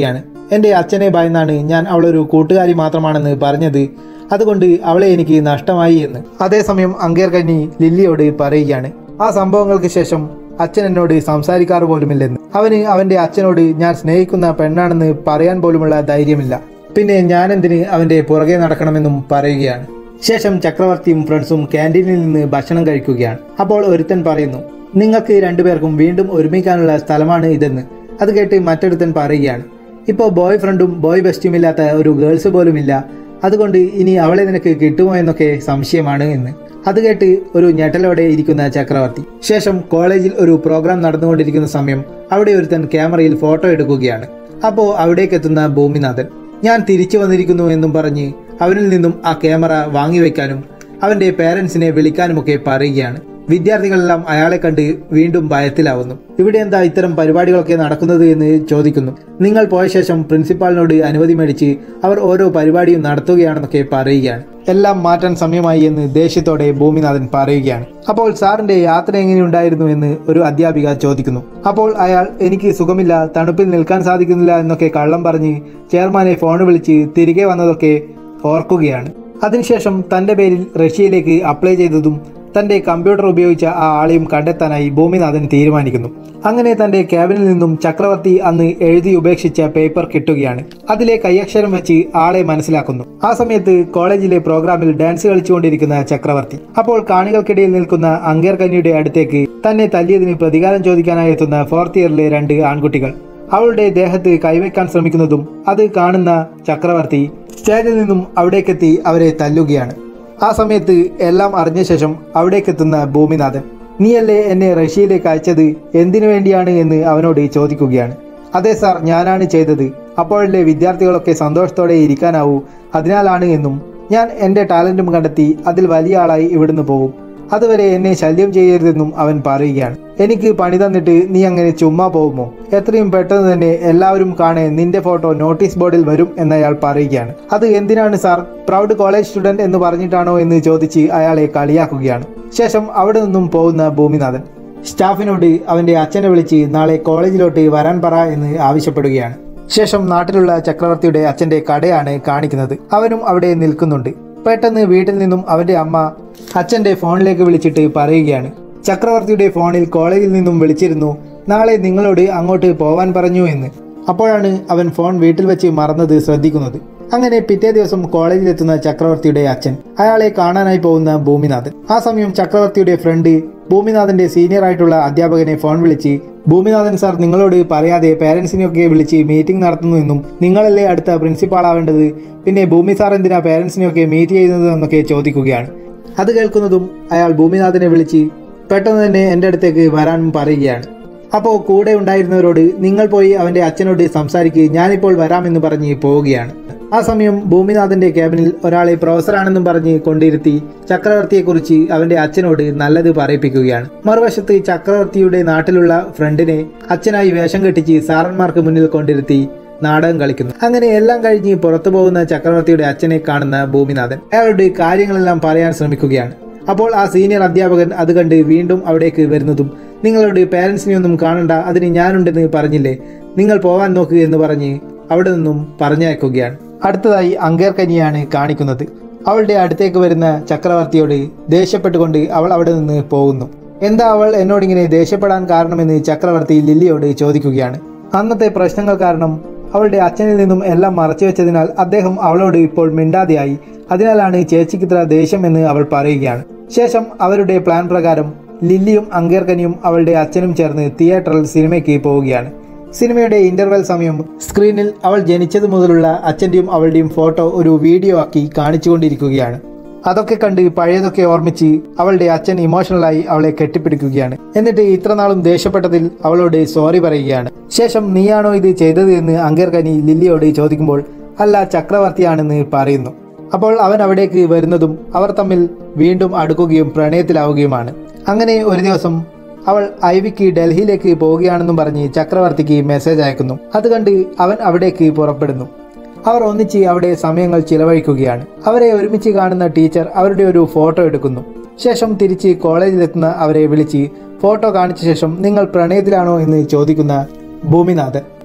എൻ്റെ അച്ഛനെ ഭയന്നാണ് ഞാൻ അവളൊരു കൂട്ടുകാരി മാത്രമാണെന്ന് പറഞ്ഞത് അതുകൊണ്ട് അവളെ എനിക്ക് നഷ്ടമായി എന്ന് അതേസമയം അങ്കേർ കന്നി ലില്ലിയോട് പറയുകയാണ് ആ സംഭവങ്ങൾക്ക് ശേഷം അച്ഛൻ എന്നോട് സംസാരിക്കാറ് പോലുമില്ലെന്ന് അവന് അവന്റെ അച്ഛനോട് ഞാൻ സ്നേഹിക്കുന്ന പെണ്ണാണെന്ന് പറയാൻ പോലുമുള്ള ധൈര്യമില്ല പിന്നെ ഞാനെന്തിന് അവന്റെ പുറകെ നടക്കണമെന്നും പറയുകയാണ് ശേഷം ചക്രവർത്തിയും ഫ്രണ്ട്സും ക്യാൻറ്റീനിൽ നിന്ന് ഭക്ഷണം കഴിക്കുകയാണ് അപ്പോൾ ഒരുത്തൻ പറയുന്നു നിങ്ങൾക്ക് രണ്ടുപേർക്കും വീണ്ടും ഒരുമിക്കാനുള്ള സ്ഥലമാണ് ഇതെന്ന് അത് കേട്ട് മറ്റൊരുത്തൻ പറയുകയാണ് ഇപ്പോൾ ബോയ് ഫ്രണ്ടും ബോയ് ബെസ്റ്റും ഇല്ലാത്ത ഒരു ഗേൾസ് പോലും ഇല്ല അതുകൊണ്ട് ഇനി അവളെ നിനക്ക് കിട്ടുമോ എന്നൊക്കെ സംശയമാണ് എന്ന് അത് കേട്ട് ഒരു ഞെട്ടലോടെ ഇരിക്കുന്ന ചക്രവർത്തി ശേഷം കോളേജിൽ ഒരു പ്രോഗ്രാം നടന്നുകൊണ്ടിരിക്കുന്ന സമയം അവിടെ ഒരുത്തൻ ക്യാമറയിൽ ഫോട്ടോ എടുക്കുകയാണ് അപ്പോൾ അവിടേക്ക് എത്തുന്ന ഭൂമിനാഥൻ ഞാൻ തിരിച്ചു വന്നിരിക്കുന്നു എന്നും പറഞ്ഞ് അവനിൽ നിന്നും ആ ക്യാമറ വാങ്ങിവെക്കാനും അവന്റെ പേരൻസിനെ വിളിക്കാനുമൊക്കെ പറയുകയാണ് വിദ്യാർത്ഥികളെല്ലാം അയാളെ കണ്ട് വീണ്ടും ഭയത്തിലാവുന്നു ഇവിടെ എന്താ ഇത്തരം പരിപാടികളൊക്കെ നടക്കുന്നത് എന്ന് ചോദിക്കുന്നു നിങ്ങൾ പോയ ശേഷം പ്രിൻസിപ്പാളിനോട് അനുമതി മേടിച്ച് അവർ ഓരോ പരിപാടിയും നടത്തുകയാണെന്നൊക്കെ പറയുകയാണ് എല്ലാം മാറ്റാൻ സമയമായി എന്ന് ദേഷ്യത്തോടെ ഭൂമിനാഥൻ പറയുകയാണ് അപ്പോൾ സാറിന്റെ യാത്ര എങ്ങനെയുണ്ടായിരുന്നു എന്ന് ഒരു അധ്യാപിക ചോദിക്കുന്നു അപ്പോൾ അയാൾ എനിക്ക് സുഖമില്ല തണുപ്പിൽ നിൽക്കാൻ സാധിക്കുന്നില്ല എന്നൊക്കെ കള്ളം പറഞ്ഞ് ചെയർമാനെ ഫോൺ വിളിച്ച് തിരികെ വന്നതൊക്കെ ഓർക്കുകയാണ് അതിനുശേഷം തന്റെ പേരിൽ റഷ്യയിലേക്ക് അപ്ലൈ ചെയ്തതും തന്റെ കമ്പ്യൂട്ടർ ഉപയോഗിച്ച ആ ആളെയും കണ്ടെത്താനായി ഭൂമിനാഥൻ തീരുമാനിക്കുന്നു അങ്ങനെ തന്റെ ക്യാബിനിൽ നിന്നും ചക്രവർത്തി അന്ന് എഴുതി ഉപേക്ഷിച്ച പേപ്പർ കിട്ടുകയാണ് അതിലെ കൈയക്ഷരം വെച്ച് ആളെ മനസ്സിലാക്കുന്നു ആ സമയത്ത് കോളേജിലെ പ്രോഗ്രാമിൽ ഡാൻസ് കളിച്ചുകൊണ്ടിരിക്കുന്ന ചക്രവർത്തി അപ്പോൾ കാണികൾക്കിടയിൽ നിൽക്കുന്ന അങ്കേർ കന്യയുടെ അടുത്തേക്ക് തന്നെ തല്ലിയതിന് പ്രതികാരം ചോദിക്കാനായി എത്തുന്ന ഫോർത്ത് ഇയറിലെ രണ്ട് ആൺകുട്ടികൾ അവളുടെ ദേഹത്ത് കൈവയ്ക്കാൻ ശ്രമിക്കുന്നതും അത് കാണുന്ന ചക്രവർത്തി സ്റ്റേജിൽ നിന്നും അവിടേക്കെത്തി അവരെ തല്ലുകയാണ് ആ സമയത്ത് എല്ലാം അറിഞ്ഞ ശേഷം അവിടേക്കെത്തുന്ന ഭൂമിനാഥൻ നീയല്ലേ എന്നെ റഷ്യയിലേക്ക് അയച്ചത് എന്തിനു വേണ്ടിയാണ് എന്ന് അവനോട് ചോദിക്കുകയാണ് അതെ സാർ ഞാനാണ് ചെയ്തത് അപ്പോഴല്ലേ വിദ്യാർത്ഥികളൊക്കെ സന്തോഷത്തോടെ ഇരിക്കാനാവൂ അതിനാലാണ് എന്നും ഞാൻ എൻ്റെ ടാലൻറ്റും കണ്ടെത്തി അതിൽ വലിയ ആളായി ഇവിടുന്ന് പോകും അതുവരെ എന്നെ ശല്യം ചെയ്യരുതെന്നും അവൻ പറയുകയാണ് എനിക്ക് പണി തന്നിട്ട് നീ അങ്ങനെ ചുമ്മാ പോകുമോ എത്രയും പെട്ടെന്ന് തന്നെ എല്ലാവരും കാണെ നിന്റെ ഫോട്ടോ നോട്ടീസ് ബോർഡിൽ വരും എന്നയാൾ പറയുകയാണ് അത് എന്തിനാണ് സാർ പ്രൗഡ് കോളേജ് സ്റ്റുഡന്റ് എന്ന് പറഞ്ഞിട്ടാണോ എന്ന് ചോദിച്ച് അയാളെ കളിയാക്കുകയാണ് ശേഷം അവിടെ നിന്നും പോകുന്ന ഭൂമിനാഥൻ സ്റ്റാഫിനോട് അവന്റെ അച്ഛനെ വിളിച്ച് നാളെ കോളേജിലോട്ട് വരാൻ പറ എന്ന് ആവശ്യപ്പെടുകയാണ് ശേഷം നാട്ടിലുള്ള ചക്രവർത്തിയുടെ അച്ഛന്റെ കടയാണ് കാണിക്കുന്നത് അവനും അവിടെ നിൽക്കുന്നുണ്ട് പെട്ടെന്ന് വീട്ടിൽ നിന്നും അവന്റെ അമ്മ അച്ഛന്റെ ഫോണിലേക്ക് വിളിച്ചിട്ട് പറയുകയാണ് ചക്രവർത്തിയുടെ ഫോണിൽ കോളേജിൽ നിന്നും വിളിച്ചിരുന്നു നാളെ നിങ്ങളോട് അങ്ങോട്ട് പോവാൻ പറഞ്ഞു എന്ന് അപ്പോഴാണ് അവൻ ഫോൺ വീട്ടിൽ വെച്ച് മറന്നത് ശ്രദ്ധിക്കുന്നത് അങ്ങനെ പിറ്റേ ദിവസം കോളേജിലെത്തുന്ന ചക്രവർത്തിയുടെ അച്ഛൻ അയാളെ കാണാനായി പോകുന്ന ഭൂമിനാഥൻ ആ സമയം ചക്രവർത്തിയുടെ ഫ്രണ്ട് ഭൂമിനാഥന്റെ സീനിയർ ആയിട്ടുള്ള അധ്യാപകനെ ഫോൺ വിളിച്ച് ഭൂമിനാഥൻ സാർ നിങ്ങളോട് പറയാതെ പേരൻസിനെയൊക്കെ വിളിച്ച് മീറ്റിംഗ് നടത്തുന്നു എന്നും നിങ്ങളല്ലേ അടുത്ത പ്രിൻസിപ്പാൾ ആവേണ്ടത് പിന്നെ ഭൂമി സാർ എന്തിനാ പേരൻസിനെയൊക്കെ മീറ്റ് ചെയ്യുന്നത് എന്നൊക്കെ ചോദിക്കുകയാണ് അത് കേൾക്കുന്നതും അയാൾ ഭൂമിനാഥനെ വിളിച്ച് പെട്ടെന്ന് തന്നെ എൻ്റെ അടുത്തേക്ക് വരാനും പറയുകയാണ് അപ്പോൾ കൂടെ ഉണ്ടായിരുന്നവരോട് നിങ്ങൾ പോയി അവന്റെ അച്ഛനോട് സംസാരിക്കുക ഞാനിപ്പോൾ വരാമെന്ന് പറഞ്ഞ് പോവുകയാണ് ആ സമയം ഭൂമിനാഥന്റെ ക്യാബിനിൽ ഒരാളെ പ്രൊഫസറാണെന്നും പറഞ്ഞ് കൊണ്ടിരുത്തി ചക്രവർത്തിയെക്കുറിച്ച് അവന്റെ അച്ഛനോട് നല്ലത് പറയിപ്പിക്കുകയാണ് മറുവശത്ത് ചക്രവർത്തിയുടെ നാട്ടിലുള്ള ഫ്രണ്ടിനെ അച്ഛനായി വേഷം കെട്ടിച്ച് സാറന്മാർക്ക് മുന്നിൽ കൊണ്ടിരുത്തി നാടകം കളിക്കുന്നു അങ്ങനെ എല്ലാം കഴിഞ്ഞ് പുറത്തു പോകുന്ന ചക്രവർത്തിയുടെ അച്ഛനെ കാണുന്ന ഭൂമിനാഥൻ അയാളുടെ കാര്യങ്ങളെല്ലാം പറയാൻ ശ്രമിക്കുകയാണ് അപ്പോൾ ആ സീനിയർ അധ്യാപകൻ അത് കണ്ട് വീണ്ടും അവിടേക്ക് വരുന്നതും നിങ്ങളുടെ പേരൻസിനെ ഒന്നും കാണണ്ട അതിന് ഞാനുണ്ടെന്ന് പറഞ്ഞില്ലേ നിങ്ങൾ പോവാൻ നോക്കുക എന്ന് പറഞ്ഞ് അവിടെ നിന്നും പറഞ്ഞയക്കുകയാണ് അടുത്തതായി അങ്കേർ കനിയാണ് കാണിക്കുന്നത് അവളുടെ അടുത്തേക്ക് വരുന്ന ചക്രവർത്തിയോട് ദേഷ്യപ്പെട്ടുകൊണ്ട് അവൾ അവിടെ നിന്ന് പോകുന്നു എന്താ അവൾ എന്നോടിങ്ങനെ ദേഷ്യപ്പെടാൻ കാരണമെന്ന് ചക്രവർത്തി ലില്ലിയോട് ചോദിക്കുകയാണ് അന്നത്തെ പ്രശ്നങ്ങൾ കാരണം അവളുടെ അച്ഛനിൽ നിന്നും എല്ലാം മറച്ചുവെച്ചതിനാൽ അദ്ദേഹം അവളോട് ഇപ്പോൾ മിണ്ടാതെയായി അതിനാലാണ് ചേച്ചിക്കിത്ര ദേഷ്യം എന്ന് അവൾ പറയുകയാണ് ശേഷം അവരുടെ പ്ലാൻ പ്രകാരം ലില്ലിയും അങ്കേർക്കനിയും അവളുടെ അച്ഛനും ചേർന്ന് തിയേറ്ററിൽ സിനിമയ്ക്ക് പോവുകയാണ് സിനിമയുടെ ഇന്റർവെൽ സമയം സ്ക്രീനിൽ അവൾ ജനിച്ചത് മുതലുള്ള അച്ഛൻ്റെയും അവളുടെയും ഫോട്ടോ ഒരു വീഡിയോ ആക്കി കാണിച്ചുകൊണ്ടിരിക്കുകയാണ് അതൊക്കെ കണ്ട് പഴയതൊക്കെ ഓർമ്മിച്ച് അവളുടെ അച്ഛൻ ഇമോഷണലായി അവളെ കെട്ടിപ്പിടിക്കുകയാണ് എന്നിട്ട് ഇത്രനാളും ദേഷ്യപ്പെട്ടതിൽ അവളോട് സോറി പറയുകയാണ് ശേഷം നീയാണോ ഇത് ചെയ്തത് എന്ന് അങ്കേർക്കനി ലില്ലിയോട് ചോദിക്കുമ്പോൾ അല്ല ചക്രവർത്തിയാണെന്ന് പറയുന്നു അപ്പോൾ അവൻ അവിടേക്ക് വരുന്നതും അവർ തമ്മിൽ വീണ്ടും അടുക്കുകയും പ്രണയത്തിലാവുകയുമാണ് അങ്ങനെ ഒരു ദിവസം അവൾ ഐവിക്ക് ഡൽഹിയിലേക്ക് പോവുകയാണെന്നും പറഞ്ഞ് ചക്രവർത്തിക്ക് മെസ്സേജ് അയക്കുന്നു അത് കണ്ട് അവൻ അവിടേക്ക് പുറപ്പെടുന്നു അവർ ഒന്നിച്ച് അവിടെ സമയങ്ങൾ ചിലവഴിക്കുകയാണ് അവരെ ഒരുമിച്ച് കാണുന്ന ടീച്ചർ അവരുടെ ഒരു ഫോട്ടോ എടുക്കുന്നു ശേഷം തിരിച്ച് കോളേജിലെത്തുന്ന അവരെ വിളിച്ച് ഫോട്ടോ കാണിച്ച ശേഷം നിങ്ങൾ പ്രണയത്തിലാണോ എന്ന് ചോദിക്കുന്ന ഭൂമിനാഥൻ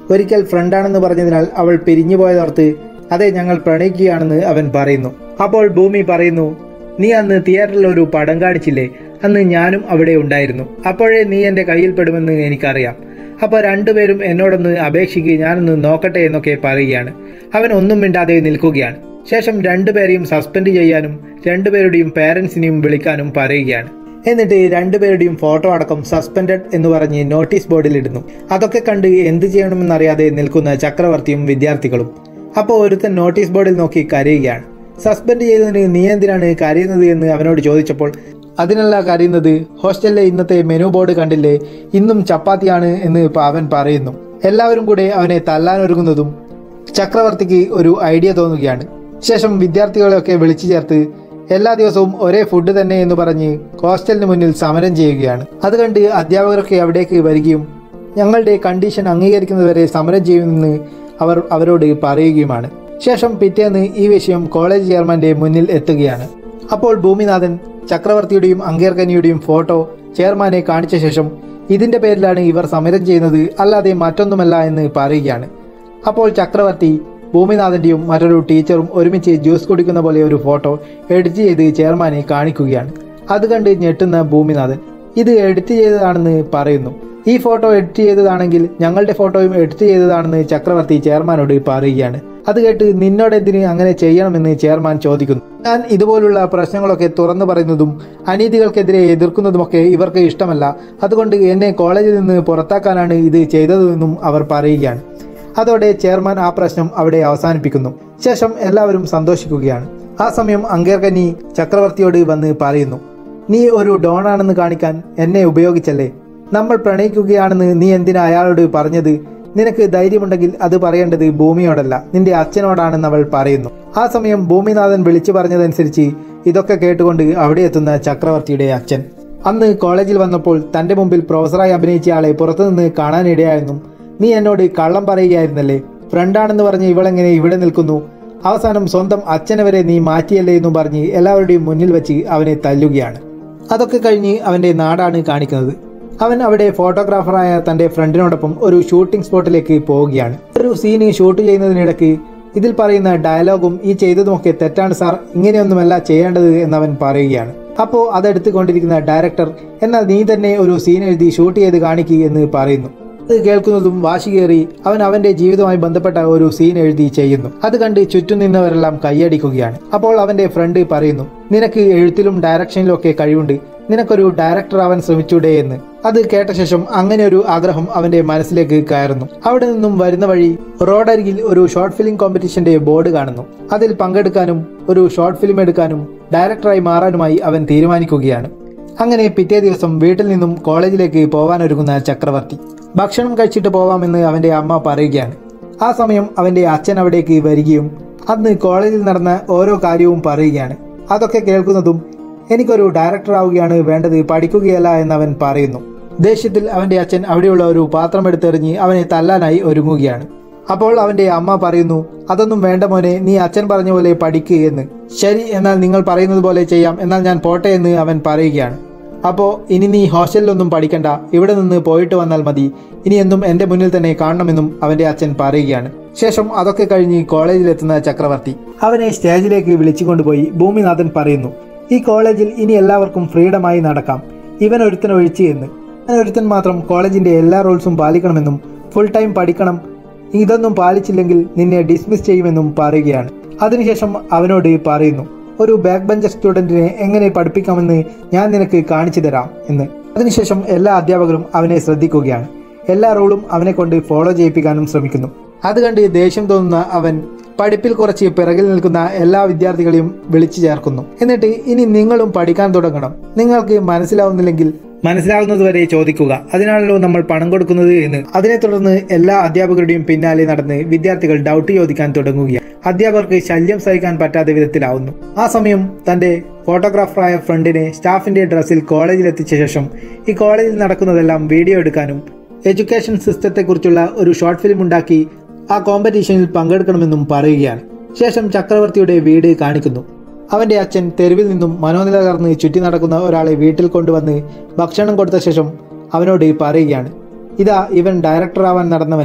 ഒരിക്കൽ ഫ്രണ്ടാണെന്ന് പറഞ്ഞതിനാൽ അവൾ പിരിഞ്ഞു പോയതോർത്ത് അതെ ഞങ്ങൾ പ്രണയിക്കുകയാണെന്ന് അവൻ പറയുന്നു അപ്പോൾ ഭൂമി പറയുന്നു നീ അന്ന് തിയേറ്ററിൽ ഒരു പടം കാണിച്ചില്ലേ അന്ന് ഞാനും അവിടെ ഉണ്ടായിരുന്നു അപ്പോഴേ നീ എൻ്റെ കയ്യിൽ പെടുമെന്ന് എനിക്കറിയാം അപ്പോൾ രണ്ടുപേരും എന്നോടൊന്ന് അപേക്ഷിക്ക് ഞാനൊന്ന് നോക്കട്ടെ എന്നൊക്കെ പറയുകയാണ് അവൻ ഒന്നും മിണ്ടാതെ നിൽക്കുകയാണ് ശേഷം രണ്ടുപേരെയും സസ്പെൻഡ് ചെയ്യാനും രണ്ടുപേരുടെയും പേരൻസിനെയും വിളിക്കാനും പറയുകയാണ് എന്നിട്ട് രണ്ടുപേരുടെയും ഫോട്ടോ അടക്കം സസ്പെൻഡഡ് എന്ന് പറഞ്ഞ് നോട്ടീസ് ബോർഡിൽ ഇടുന്നു അതൊക്കെ കണ്ട് എന്ത് ചെയ്യണമെന്നറിയാതെ നിൽക്കുന്ന ചക്രവർത്തിയും വിദ്യാർത്ഥികളും അപ്പോൾ ഒരുത്തൻ നോട്ടീസ് ബോർഡിൽ നോക്കി കരയുകയാണ് സസ്പെൻഡ് ചെയ്തതിന് നീ എന്തിനാണ് കരയുന്നത് എന്ന് അവനോട് ചോദിച്ചപ്പോൾ അതിനല്ല കരയുന്നത് ഹോസ്റ്റലിലെ ഇന്നത്തെ മെനു ബോർഡ് കണ്ടില്ലേ ഇന്നും ചപ്പാത്തിയാണ് എന്ന് ഇപ്പൊ അവൻ പറയുന്നു എല്ലാവരും കൂടെ അവനെ തല്ലാനൊരുങ്ങുന്നതും ചക്രവർത്തിക്ക് ഒരു ഐഡിയ തോന്നുകയാണ് ശേഷം വിദ്യാർത്ഥികളെയൊക്കെ വിളിച്ചു ചേർത്ത് എല്ലാ ദിവസവും ഒരേ ഫുഡ് തന്നെ എന്ന് പറഞ്ഞ് ഹോസ്റ്റലിന് മുന്നിൽ സമരം ചെയ്യുകയാണ് അത് കണ്ട് അധ്യാപകരൊക്കെ അവിടേക്ക് വരികയും ഞങ്ങളുടെ കണ്ടീഷൻ അംഗീകരിക്കുന്നതുവരെ സമരം ചെയ്യുമെന്ന് അവർ അവരോട് പറയുകയുമാണ് ശേഷം പിറ്റേന്ന് ഈ വിഷയം കോളേജ് ചെയർമാന്റെ മുന്നിൽ എത്തുകയാണ് അപ്പോൾ ഭൂമിനാഥൻ ചക്രവർത്തിയുടെയും അങ്കേർക്കനിയുടെയും ഫോട്ടോ ചെയർമാനെ കാണിച്ച ശേഷം ഇതിന്റെ പേരിലാണ് ഇവർ സമരം ചെയ്യുന്നത് അല്ലാതെ മറ്റൊന്നുമല്ല എന്ന് പറയുകയാണ് അപ്പോൾ ചക്രവർത്തി ഭൂമിനാഥന്റെയും മറ്റൊരു ടീച്ചറും ഒരുമിച്ച് ജ്യൂസ് കുടിക്കുന്ന പോലെ ഒരു ഫോട്ടോ എഡിറ്റ് ചെയ്ത് ചെയർമാനെ കാണിക്കുകയാണ് അത് കണ്ട് ഞെട്ടുന്ന ഭൂമിനാഥൻ ഇത് എഡിറ്റ് ചെയ്തതാണെന്ന് പറയുന്നു ഈ ഫോട്ടോ എഡിറ്റ് ചെയ്തതാണെങ്കിൽ ഞങ്ങളുടെ ഫോട്ടോയും എഡിറ്റ് ചെയ്തതാണെന്ന് ചക്രവർത്തി ചെയർമാനോട് പറയുകയാണ് അത് കേട്ട് നിന്നോട് എന്തിന് അങ്ങനെ ചെയ്യണമെന്ന് ചെയർമാൻ ചോദിക്കുന്നു ഞാൻ ഇതുപോലുള്ള പ്രശ്നങ്ങളൊക്കെ തുറന്നു പറയുന്നതും അനീതികൾക്കെതിരെ എതിർക്കുന്നതുമൊക്കെ ഇവർക്ക് ഇഷ്ടമല്ല അതുകൊണ്ട് എന്നെ കോളേജിൽ നിന്ന് പുറത്താക്കാനാണ് ഇത് ചെയ്തതെന്നും അവർ പറയുകയാണ് അതോടെ ചെയർമാൻ ആ പ്രശ്നം അവിടെ അവസാനിപ്പിക്കുന്നു ശേഷം എല്ലാവരും സന്തോഷിക്കുകയാണ് ആ സമയം അങ്കേർകനി ചക്രവർത്തിയോട് വന്ന് പറയുന്നു നീ ഒരു ഡോണാണെന്ന് കാണിക്കാൻ എന്നെ ഉപയോഗിച്ചല്ലേ നമ്മൾ പ്രണയിക്കുകയാണെന്ന് നീ എന്തിനാ അയാളോട് പറഞ്ഞത് നിനക്ക് ധൈര്യമുണ്ടെങ്കിൽ അത് പറയേണ്ടത് ഭൂമിയോടല്ല നിന്റെ അച്ഛനോടാണെന്ന് അവൾ പറയുന്നു ആ സമയം ഭൂമിനാഥൻ വിളിച്ചു പറഞ്ഞതനുസരിച്ച് ഇതൊക്കെ കേട്ടുകൊണ്ട് അവിടെ എത്തുന്ന ചക്രവർത്തിയുടെ അച്ഛൻ അന്ന് കോളേജിൽ വന്നപ്പോൾ തന്റെ മുമ്പിൽ പ്രൊഫസറായി അഭിനയിച്ചയാളെ പുറത്തുനിന്ന് കാണാനിടയായെന്നും നീ എന്നോട് കള്ളം പറയുകയായിരുന്നല്ലേ ഫ്രണ്ടാണെന്ന് പറഞ്ഞ് ഇവളെങ്ങനെ ഇവിടെ നിൽക്കുന്നു അവസാനം സ്വന്തം അച്ഛനെ വരെ നീ മാറ്റിയല്ലേ എന്നും പറഞ്ഞ് എല്ലാവരുടെയും മുന്നിൽ വെച്ച് അവനെ തല്ലുകയാണ് അതൊക്കെ കഴിഞ്ഞ് അവന്റെ നാടാണ് കാണിക്കുന്നത് അവൻ അവിടെ ഫോട്ടോഗ്രാഫറായ തന്റെ ഫ്രണ്ടിനോടൊപ്പം ഒരു ഷൂട്ടിംഗ് സ്പോട്ടിലേക്ക് പോവുകയാണ് ഒരു സീന് ഷൂട്ട് ചെയ്യുന്നതിനിടയ്ക്ക് ഇതിൽ പറയുന്ന ഡയലോഗും ഈ ചെയ്തതുമൊക്കെ തെറ്റാണ് സാർ ഇങ്ങനെയൊന്നുമല്ല ചെയ്യേണ്ടത് എന്നവൻ പറയുകയാണ് അപ്പോൾ അതെടുത്തുകൊണ്ടിരിക്കുന്ന ഡയറക്ടർ എന്നാൽ നീ തന്നെ ഒരു സീൻ എഴുതി ഷൂട്ട് ചെയ്ത് കാണിക്കുക എന്ന് പറയുന്നു അത് കേൾക്കുന്നതും വാശി കയറി അവൻ അവന്റെ ജീവിതവുമായി ബന്ധപ്പെട്ട ഒരു സീൻ എഴുതി ചെയ്യുന്നു അത് കണ്ട് ചുറ്റും നിന്നവരെല്ലാം കൈയടിക്കുകയാണ് അപ്പോൾ അവന്റെ ഫ്രണ്ട് പറയുന്നു നിനക്ക് എഴുത്തിലും ഡയറക്ഷനിലും ഒക്കെ കഴിവുണ്ട് നിനക്കൊരു ഡയറക്ടർ ആവാൻ ശ്രമിച്ചൂടെ എന്ന് അത് കേട്ട ശേഷം അങ്ങനെ ഒരു ആഗ്രഹം അവന്റെ മനസ്സിലേക്ക് കയറുന്നു അവിടെ നിന്നും വരുന്ന വഴി റോഡരികിൽ ഒരു ഷോർട്ട് ഫിലിം കോമ്പറ്റീഷന്റെ ബോർഡ് കാണുന്നു അതിൽ പങ്കെടുക്കാനും ഒരു ഷോർട്ട് ഫിലിം എടുക്കാനും ഡയറക്ടറായി മാറാനുമായി അവൻ തീരുമാനിക്കുകയാണ് അങ്ങനെ പിറ്റേ ദിവസം വീട്ടിൽ നിന്നും കോളേജിലേക്ക് പോവാനൊരുങ്ങുന്ന ചക്രവർത്തി ഭക്ഷണം കഴിച്ചിട്ട് പോവാമെന്ന് അവന്റെ അമ്മ പറയുകയാണ് ആ സമയം അവന്റെ അച്ഛൻ അവിടേക്ക് വരികയും അന്ന് കോളേജിൽ നടന്ന ഓരോ കാര്യവും പറയുകയാണ് അതൊക്കെ കേൾക്കുന്നതും എനിക്കൊരു ഡയറക്ടർ ആവുകയാണ് വേണ്ടത് പഠിക്കുകയല്ല എന്നവൻ പറയുന്നു ദേഷ്യത്തിൽ അവന്റെ അച്ഛൻ അവിടെയുള്ള ഒരു പാത്രം എടുത്തെറിഞ്ഞ് അവനെ തല്ലാനായി ഒരുങ്ങുകയാണ് അപ്പോൾ അവന്റെ അമ്മ പറയുന്നു അതൊന്നും വേണ്ട മോനെ നീ അച്ഛൻ പറഞ്ഞ പോലെ പഠിക്കുക എന്ന് ശരി എന്നാൽ നിങ്ങൾ പറയുന്നത് പോലെ ചെയ്യാം എന്നാൽ ഞാൻ പോട്ടെ എന്ന് അവൻ പറയുകയാണ് അപ്പോൾ ഇനി നീ ഹോസ്റ്റലിലൊന്നും പഠിക്കണ്ട ഇവിടെ നിന്ന് പോയിട്ട് വന്നാൽ മതി ഇനി എന്നും എൻ്റെ മുന്നിൽ തന്നെ കാണണമെന്നും അവന്റെ അച്ഛൻ പറയുകയാണ് ശേഷം അതൊക്കെ കഴിഞ്ഞ് കോളേജിലെത്തുന്ന ചക്രവർത്തി അവനെ സ്റ്റേജിലേക്ക് വിളിച്ചു കൊണ്ടുപോയി ഭൂമിനാഥൻ പറയുന്നു ഈ കോളേജിൽ ഇനി എല്ലാവർക്കും ഫ്രീഡമായി നടക്കാം ഇവൻ ഒരുത്തൻ ഒഴിച്ച് എന്ന് ഇവൻ ഒരുത്തൻ മാത്രം കോളേജിന്റെ എല്ലാ റൂൾസും പാലിക്കണമെന്നും ഫുൾ ടൈം പഠിക്കണം ഇതൊന്നും പാലിച്ചില്ലെങ്കിൽ നിന്നെ ഡിസ്മിസ് ചെയ്യുമെന്നും പറയുകയാണ് അതിനുശേഷം അവനോട് പറയുന്നു ഒരു ബാക്ക് ബെഞ്ചർ സ്റ്റുഡൻറ്റിനെ എങ്ങനെ പഠിപ്പിക്കാമെന്ന് ഞാൻ നിനക്ക് കാണിച്ചു തരാം എന്ന് അതിനുശേഷം എല്ലാ അധ്യാപകരും അവനെ ശ്രദ്ധിക്കുകയാണ് എല്ലാ റൂളും അവനെ കൊണ്ട് ഫോളോ ചെയ്യിപ്പിക്കാനും ശ്രമിക്കുന്നു അത് കണ്ട് ദേഷ്യം തോന്നുന്ന അവൻ പഠിപ്പിൽ കുറച്ച് പിറകിൽ നിൽക്കുന്ന എല്ലാ വിദ്യാർത്ഥികളെയും വിളിച്ചു ചേർക്കുന്നു എന്നിട്ട് ഇനി നിങ്ങളും പഠിക്കാൻ തുടങ്ങണം നിങ്ങൾക്ക് മനസ്സിലാവുന്നില്ലെങ്കിൽ മനസ്സിലാവുന്നതുവരെ ചോദിക്കുക അതിനാണല്ലോ നമ്മൾ പണം കൊടുക്കുന്നത് എന്ന് അതിനെ തുടർന്ന് എല്ലാ അധ്യാപകരുടെയും പിന്നാലെ നടന്ന് വിദ്യാർത്ഥികൾ ഡൗട്ട് ചോദിക്കാൻ തുടങ്ങുകയാണ് അധ്യാപകർക്ക് ശല്യം സഹിക്കാൻ പറ്റാത്ത വിധത്തിലാവുന്നു ആ സമയം തന്റെ ഫോട്ടോഗ്രാഫറായ ഫ്രണ്ടിനെ സ്റ്റാഫിന്റെ ഡ്രസ്സിൽ കോളേജിൽ എത്തിച്ച ശേഷം ഈ കോളേജിൽ നടക്കുന്നതെല്ലാം വീഡിയോ എടുക്കാനും എഡ്യൂക്കേഷൻ സിസ്റ്റത്തെക്കുറിച്ചുള്ള ഒരു ഷോർട്ട് ഫിലിം ഉണ്ടാക്കി ആ കോമ്പറ്റീഷനിൽ പങ്കെടുക്കണമെന്നും പറയുകയാണ് ശേഷം ചക്രവർത്തിയുടെ വീട് കാണിക്കുന്നു അവന്റെ അച്ഛൻ തെരുവിൽ നിന്നും മനോനില തകർന്ന് ചുറ്റി നടക്കുന്ന ഒരാളെ വീട്ടിൽ കൊണ്ടുവന്ന് ഭക്ഷണം കൊടുത്ത ശേഷം അവനോട് പറയുകയാണ് ഇതാ ഇവൻ ഡയറക്ടറാവാൻ നടന്നവനാ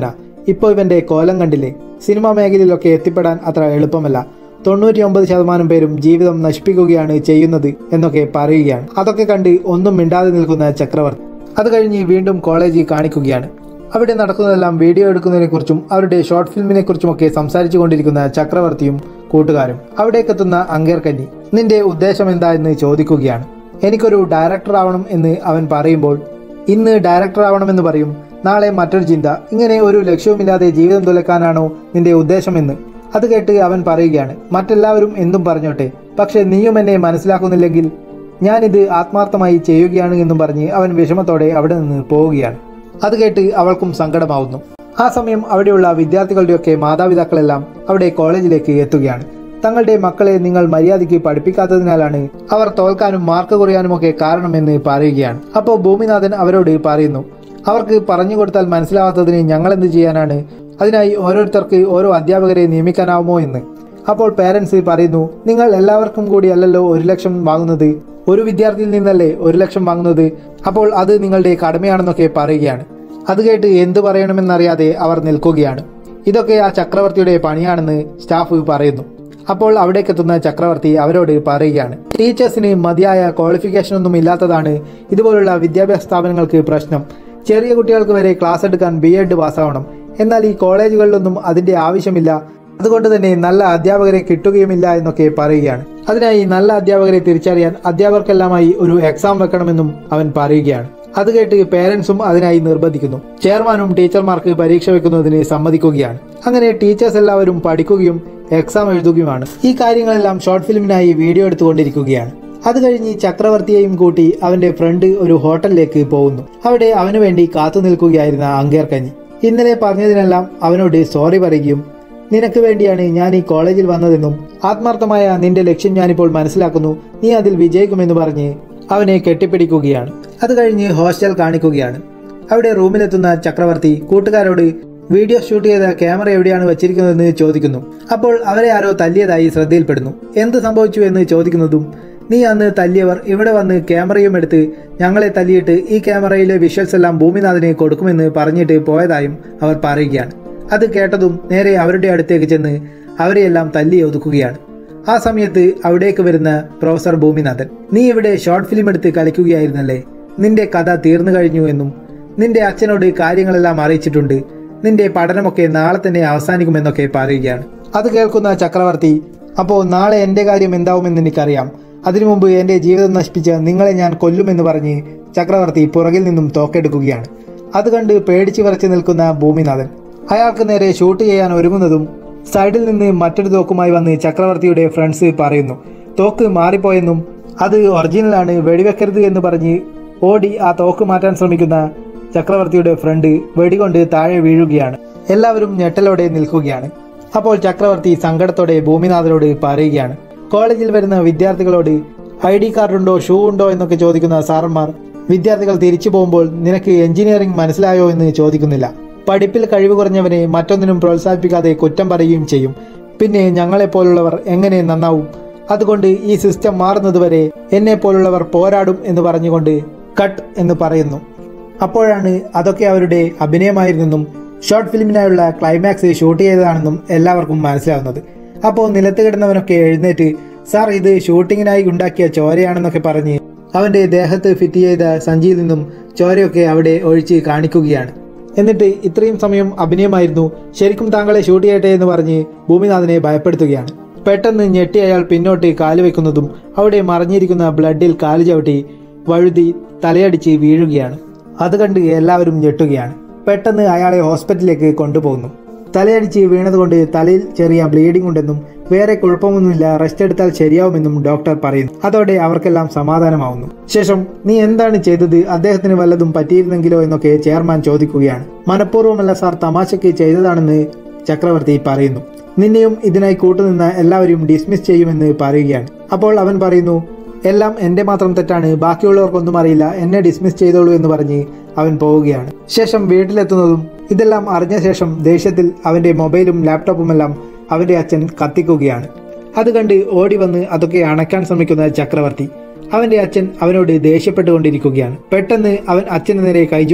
ഇപ്പോൾ ഇവന്റെ കോലം കണ്ടില്ലേ സിനിമാ മേഖലയിലൊക്കെ എത്തിപ്പെടാൻ അത്ര എളുപ്പമല്ല തൊണ്ണൂറ്റി ഒമ്പത് ശതമാനം പേരും ജീവിതം നശിപ്പിക്കുകയാണ് ചെയ്യുന്നത് എന്നൊക്കെ പറയുകയാണ് അതൊക്കെ കണ്ട് ഒന്നും മിണ്ടാതെ നിൽക്കുന്ന ചക്രവർത്തി അത് കഴിഞ്ഞ് വീണ്ടും കോളേജിൽ കാണിക്കുകയാണ് അവിടെ നടക്കുന്നതെല്ലാം വീഡിയോ എടുക്കുന്നതിനെക്കുറിച്ചും അവരുടെ ഷോർട്ട് ഫിലിമിനെ കുറിച്ചുമൊക്കെ സംസാരിച്ചു കൊണ്ടിരിക്കുന്ന ചക്രവർത്തിയും കൂട്ടുകാരും അവിടേക്കെത്തുന്ന അങ്കേർ കന്നി നിന്റെ ഉദ്ദേശം എന്താ എന്ന് ചോദിക്കുകയാണ് എനിക്കൊരു ഡയറക്ടർ ആവണം എന്ന് അവൻ പറയുമ്പോൾ ഇന്ന് ഡയറക്ടർ ആവണമെന്ന് പറയും നാളെ മറ്റൊരു ചിന്ത ഇങ്ങനെ ഒരു ലക്ഷ്യവുമില്ലാതെ ജീവിതം തുലക്കാനാണോ നിന്റെ ഉദ്ദേശമെന്ന് അത് കേട്ട് അവൻ പറയുകയാണ് മറ്റെല്ലാവരും എന്തും പറഞ്ഞോട്ടെ പക്ഷെ നീയും എന്നെ മനസ്സിലാക്കുന്നില്ലെങ്കിൽ ഞാനിത് ആത്മാർത്ഥമായി ചെയ്യുകയാണ് എന്നും പറഞ്ഞ് അവൻ വിഷമത്തോടെ അവിടെ നിന്ന് പോവുകയാണ് അത് കേട്ട് അവൾക്കും സങ്കടമാവുന്നു ആ സമയം അവിടെയുള്ള വിദ്യാർത്ഥികളുടെയൊക്കെ മാതാപിതാക്കളെല്ലാം അവിടെ കോളേജിലേക്ക് എത്തുകയാണ് തങ്ങളുടെ മക്കളെ നിങ്ങൾ മര്യാദയ്ക്ക് പഠിപ്പിക്കാത്തതിനാലാണ് അവർ തോൽക്കാനും മാർക്ക് കുറയാനുമൊക്കെ കാരണമെന്ന് പറയുകയാണ് അപ്പോൾ ഭൂമിനാഥൻ അവരോട് പറയുന്നു അവർക്ക് പറഞ്ഞു കൊടുത്താൽ മനസ്സിലാവാത്തതിന് ഞങ്ങൾ എന്ത് ചെയ്യാനാണ് അതിനായി ഓരോരുത്തർക്ക് ഓരോ അധ്യാപകരെ നിയമിക്കാനാവുമോ എന്ന് അപ്പോൾ പേരൻസ് പറയുന്നു നിങ്ങൾ എല്ലാവർക്കും കൂടി അല്ലല്ലോ ഒരു ലക്ഷം വാങ്ങുന്നത് ഒരു വിദ്യാർത്ഥിയിൽ നിന്നല്ലേ ഒരു ലക്ഷം വാങ്ങുന്നത് അപ്പോൾ അത് നിങ്ങളുടെ കടമയാണെന്നൊക്കെ പറയുകയാണ് അത് കേട്ട് എന്തു പറയണമെന്നറിയാതെ അവർ നിൽക്കുകയാണ് ഇതൊക്കെ ആ ചക്രവർത്തിയുടെ പണിയാണെന്ന് സ്റ്റാഫ് പറയുന്നു അപ്പോൾ അവിടേക്കെത്തുന്ന ചക്രവർത്തി അവരോട് പറയുകയാണ് ടീച്ചേഴ്സിന് മതിയായ ക്വാളിഫിക്കേഷൻ ഒന്നും ഇല്ലാത്തതാണ് ഇതുപോലുള്ള വിദ്യാഭ്യാസ സ്ഥാപനങ്ങൾക്ക് പ്രശ്നം ചെറിയ കുട്ടികൾക്ക് വരെ ക്ലാസ് എടുക്കാൻ ബി എഡ് പാസ്സാവണം എന്നാൽ ഈ കോളേജുകളിലൊന്നും അതിന്റെ ആവശ്യമില്ല അതുകൊണ്ട് തന്നെ നല്ല അധ്യാപകരെ കിട്ടുകയുമില്ല എന്നൊക്കെ പറയുകയാണ് അതിനായി നല്ല അധ്യാപകരെ തിരിച്ചറിയാൻ അധ്യാപകർക്കെല്ലാമായി ഒരു എക്സാം വെക്കണമെന്നും അവൻ പറയുകയാണ് അത് കേട്ട് പേരൻസും അതിനായി നിർബന്ധിക്കുന്നു ചെയർമാനും ടീച്ചർമാർക്ക് പരീക്ഷ വെക്കുന്നതിന് സമ്മതിക്കുകയാണ് അങ്ങനെ ടീച്ചേഴ്സ് എല്ലാവരും പഠിക്കുകയും എക്സാം എഴുതുകയുമാണ് ഈ കാര്യങ്ങളെല്ലാം ഷോർട്ട് ഫിലിമിനായി വീഡിയോ എടുത്തുകൊണ്ടിരിക്കുകയാണ് അത് കഴിഞ്ഞ് ചക്രവർത്തിയെയും കൂട്ടി അവന്റെ ഫ്രണ്ട് ഒരു ഹോട്ടലിലേക്ക് പോകുന്നു അവിടെ അവന് വേണ്ടി കാത്തു നിൽക്കുകയായിരുന്ന അങ്കേർ കഞ്ഞി ഇന്നലെ പറഞ്ഞതിനെല്ലാം അവനോട് സോറി പറയുകയും നിനക്ക് വേണ്ടിയാണ് ഞാൻ ഈ കോളേജിൽ വന്നതെന്നും ആത്മാർത്ഥമായ നിന്റെ ലക്ഷ്യം ഞാനിപ്പോൾ മനസ്സിലാക്കുന്നു നീ അതിൽ വിജയിക്കുമെന്ന് പറഞ്ഞ് അവനെ കെട്ടിപ്പിടിക്കുകയാണ് അത് കഴിഞ്ഞ് ഹോസ്റ്റൽ കാണിക്കുകയാണ് അവിടെ റൂമിലെത്തുന്ന ചക്രവർത്തി കൂട്ടുകാരോട് വീഡിയോ ഷൂട്ട് ചെയ്ത ക്യാമറ എവിടെയാണ് വെച്ചിരിക്കുന്നതെന്ന് ചോദിക്കുന്നു അപ്പോൾ അവരെ ആരോ തല്ലിയതായി ശ്രദ്ധയിൽപ്പെടുന്നു എന്ത് സംഭവിച്ചു എന്ന് ചോദിക്കുന്നതും നീ അന്ന് തല്ലിയവർ ഇവിടെ വന്ന് ക്യാമറയും എടുത്ത് ഞങ്ങളെ തല്ലിയിട്ട് ഈ ക്യാമറയിലെ വിഷ്വൽസ് എല്ലാം ഭൂമിനാഥിന് കൊടുക്കുമെന്ന് പറഞ്ഞിട്ട് പോയതായും അവർ പറയുകയാണ് അത് കേട്ടതും നേരെ അവരുടെ അടുത്തേക്ക് ചെന്ന് അവരെയെല്ലാം തല്ലി ഒതുക്കുകയാണ് ആ സമയത്ത് അവിടേക്ക് വരുന്ന പ്രൊഫസർ ഭൂമിനാഥൻ നീ ഇവിടെ ഷോർട്ട് ഫിലിം എടുത്ത് കളിക്കുകയായിരുന്നല്ലേ നിന്റെ കഥ തീർന്നു കഴിഞ്ഞു എന്നും നിന്റെ അച്ഛനോട് കാര്യങ്ങളെല്ലാം അറിയിച്ചിട്ടുണ്ട് നിന്റെ പഠനമൊക്കെ നാളെ തന്നെ അവസാനിക്കുമെന്നൊക്കെ പറയുകയാണ് അത് കേൾക്കുന്ന ചക്രവർത്തി അപ്പോൾ നാളെ എൻ്റെ കാര്യം എന്താവുമെന്ന് എനിക്കറിയാം അതിനു മുമ്പ് എൻ്റെ ജീവിതം നശിപ്പിച്ച നിങ്ങളെ ഞാൻ കൊല്ലുമെന്ന് പറഞ്ഞ് ചക്രവർത്തി പുറകിൽ നിന്നും തോക്കെടുക്കുകയാണ് അത് കണ്ട് പേടിച്ചു വിറച്ചു നിൽക്കുന്ന ഭൂമിനാഥൻ അയാൾക്ക് നേരെ ഷൂട്ട് ചെയ്യാൻ ഒരുങ്ങുന്നതും സൈഡിൽ നിന്ന് മറ്റൊരു തോക്കുമായി വന്ന് ചക്രവർത്തിയുടെ ഫ്രണ്ട്സ് പറയുന്നു തോക്ക് മാറിപ്പോയെന്നും അത് ഒറിജിനലാണ് വെടിവെക്കരുത് എന്ന് പറഞ്ഞ് ഓടി ആ തോക്ക് മാറ്റാൻ ശ്രമിക്കുന്ന ചക്രവർത്തിയുടെ ഫ്രണ്ട് വെടികൊണ്ട് താഴെ വീഴുകയാണ് എല്ലാവരും ഞെട്ടലോടെ നിൽക്കുകയാണ് അപ്പോൾ ചക്രവർത്തി സങ്കടത്തോടെ ഭൂമിനാഥനോട് പറയുകയാണ് കോളേജിൽ വരുന്ന വിദ്യാർത്ഥികളോട് ഐ ഡി കാർഡ് ഉണ്ടോ ഷൂ ഉണ്ടോ എന്നൊക്കെ ചോദിക്കുന്ന സാറന്മാർ വിദ്യാർത്ഥികൾ തിരിച്ചു പോകുമ്പോൾ നിനക്ക് എഞ്ചിനീയറിംഗ് മനസ്സിലായോ എന്ന് ചോദിക്കുന്നില്ല പഠിപ്പിൽ കഴിവ് കുറഞ്ഞവനെ മറ്റൊന്നിനും പ്രോത്സാഹിപ്പിക്കാതെ കുറ്റം പറയുകയും ചെയ്യും പിന്നെ ഞങ്ങളെപ്പോലുള്ളവർ എങ്ങനെ നന്നാവും അതുകൊണ്ട് ഈ സിസ്റ്റം മാറുന്നതുവരെ എന്നെ പോലുള്ളവർ പോരാടും എന്ന് പറഞ്ഞുകൊണ്ട് കട്ട് എന്ന് പറയുന്നു അപ്പോഴാണ് അതൊക്കെ അവരുടെ അഭിനയമായിരുന്നെന്നും ഷോർട്ട് ഫിലിമിനായുള്ള ക്ലൈമാക്സ് ഷൂട്ട് ചെയ്തതാണെന്നും എല്ലാവർക്കും മനസ്സിലാവുന്നത് അപ്പോൾ നിലത്ത് കിടന്നവനൊക്കെ എഴുന്നേറ്റ് സാർ ഇത് ഷൂട്ടിങ്ങിനായി ഉണ്ടാക്കിയ ചോരയാണെന്നൊക്കെ പറഞ്ഞ് അവന്റെ ദേഹത്ത് ഫിറ്റ് ചെയ്ത സഞ്ചിയിൽ നിന്നും ചോരയൊക്കെ അവിടെ ഒഴിച്ച് കാണിക്കുകയാണ് എന്നിട്ട് ഇത്രയും സമയം അഭിനയമായിരുന്നു ശരിക്കും താങ്കളെ ഷൂട്ട് ചെയ്യട്ടെ എന്ന് പറഞ്ഞ് ഭൂമിനാഥനെ ഭയപ്പെടുത്തുകയാണ് പെട്ടെന്ന് ഞെട്ടി അയാൾ പിന്നോട്ട് കാല് വെക്കുന്നതും അവിടെ മറിഞ്ഞിരിക്കുന്ന ബ്ലഡിൽ കാല് ചവിട്ടി വഴുതി തലയടിച്ച് വീഴുകയാണ് അത് കണ്ട് എല്ലാവരും ഞെട്ടുകയാണ് പെട്ടെന്ന് അയാളെ ഹോസ്പിറ്റലിലേക്ക് കൊണ്ടുപോകുന്നു തലയടിച്ച് വീണതുകൊണ്ട് തലയിൽ ചെറിയ ബ്ലീഡിംഗ് ഉണ്ടെന്നും വേറെ കുഴപ്പമൊന്നുമില്ല റെസ്റ്റ് എടുത്താൽ ശരിയാവുമെന്നും ഡോക്ടർ പറയുന്നു അതോടെ അവർക്കെല്ലാം സമാധാനമാവുന്നു ശേഷം നീ എന്താണ് ചെയ്തത് അദ്ദേഹത്തിന് വല്ലതും പറ്റിയിരുന്നെങ്കിലോ എന്നൊക്കെ ചെയർമാൻ ചോദിക്കുകയാണ് മനഃപൂർവ്വമല്ല സാർ തമാശയ്ക്ക് ചെയ്തതാണെന്ന് ചക്രവർത്തി പറയുന്നു നിന്നെയും ഇതിനായി കൂട്ടുനിന്ന എല്ലാവരും ഡിസ്മിസ് ചെയ്യുമെന്ന് പറയുകയാണ് അപ്പോൾ അവൻ പറയുന്നു എല്ലാം എന്റെ മാത്രം തെറ്റാണ് ബാക്കിയുള്ളവർക്കൊന്നും അറിയില്ല എന്നെ ഡിസ്മിസ് ചെയ്തോളൂ എന്ന് പറഞ്ഞ് അവൻ പോവുകയാണ് ശേഷം വീട്ടിലെത്തുന്നതും ഇതെല്ലാം അറിഞ്ഞ ശേഷം ദേഷ്യത്തിൽ അവന്റെ മൊബൈലും ലാപ്ടോപ്പുമെല്ലാം അവന്റെ അച്ഛൻ കത്തിക്കുകയാണ് അത് കണ്ട് ഓടി വന്ന് അതൊക്കെ അണയ്ക്കാൻ ശ്രമിക്കുന്ന ചക്രവർത്തി അവന്റെ അച്ഛൻ അവനോട് ദേഷ്യപ്പെട്ടുകൊണ്ടിരിക്കുകയാണ് പെട്ടെന്ന് അവൻ അച്ഛന് നേരെ കൈചൂണ്ടി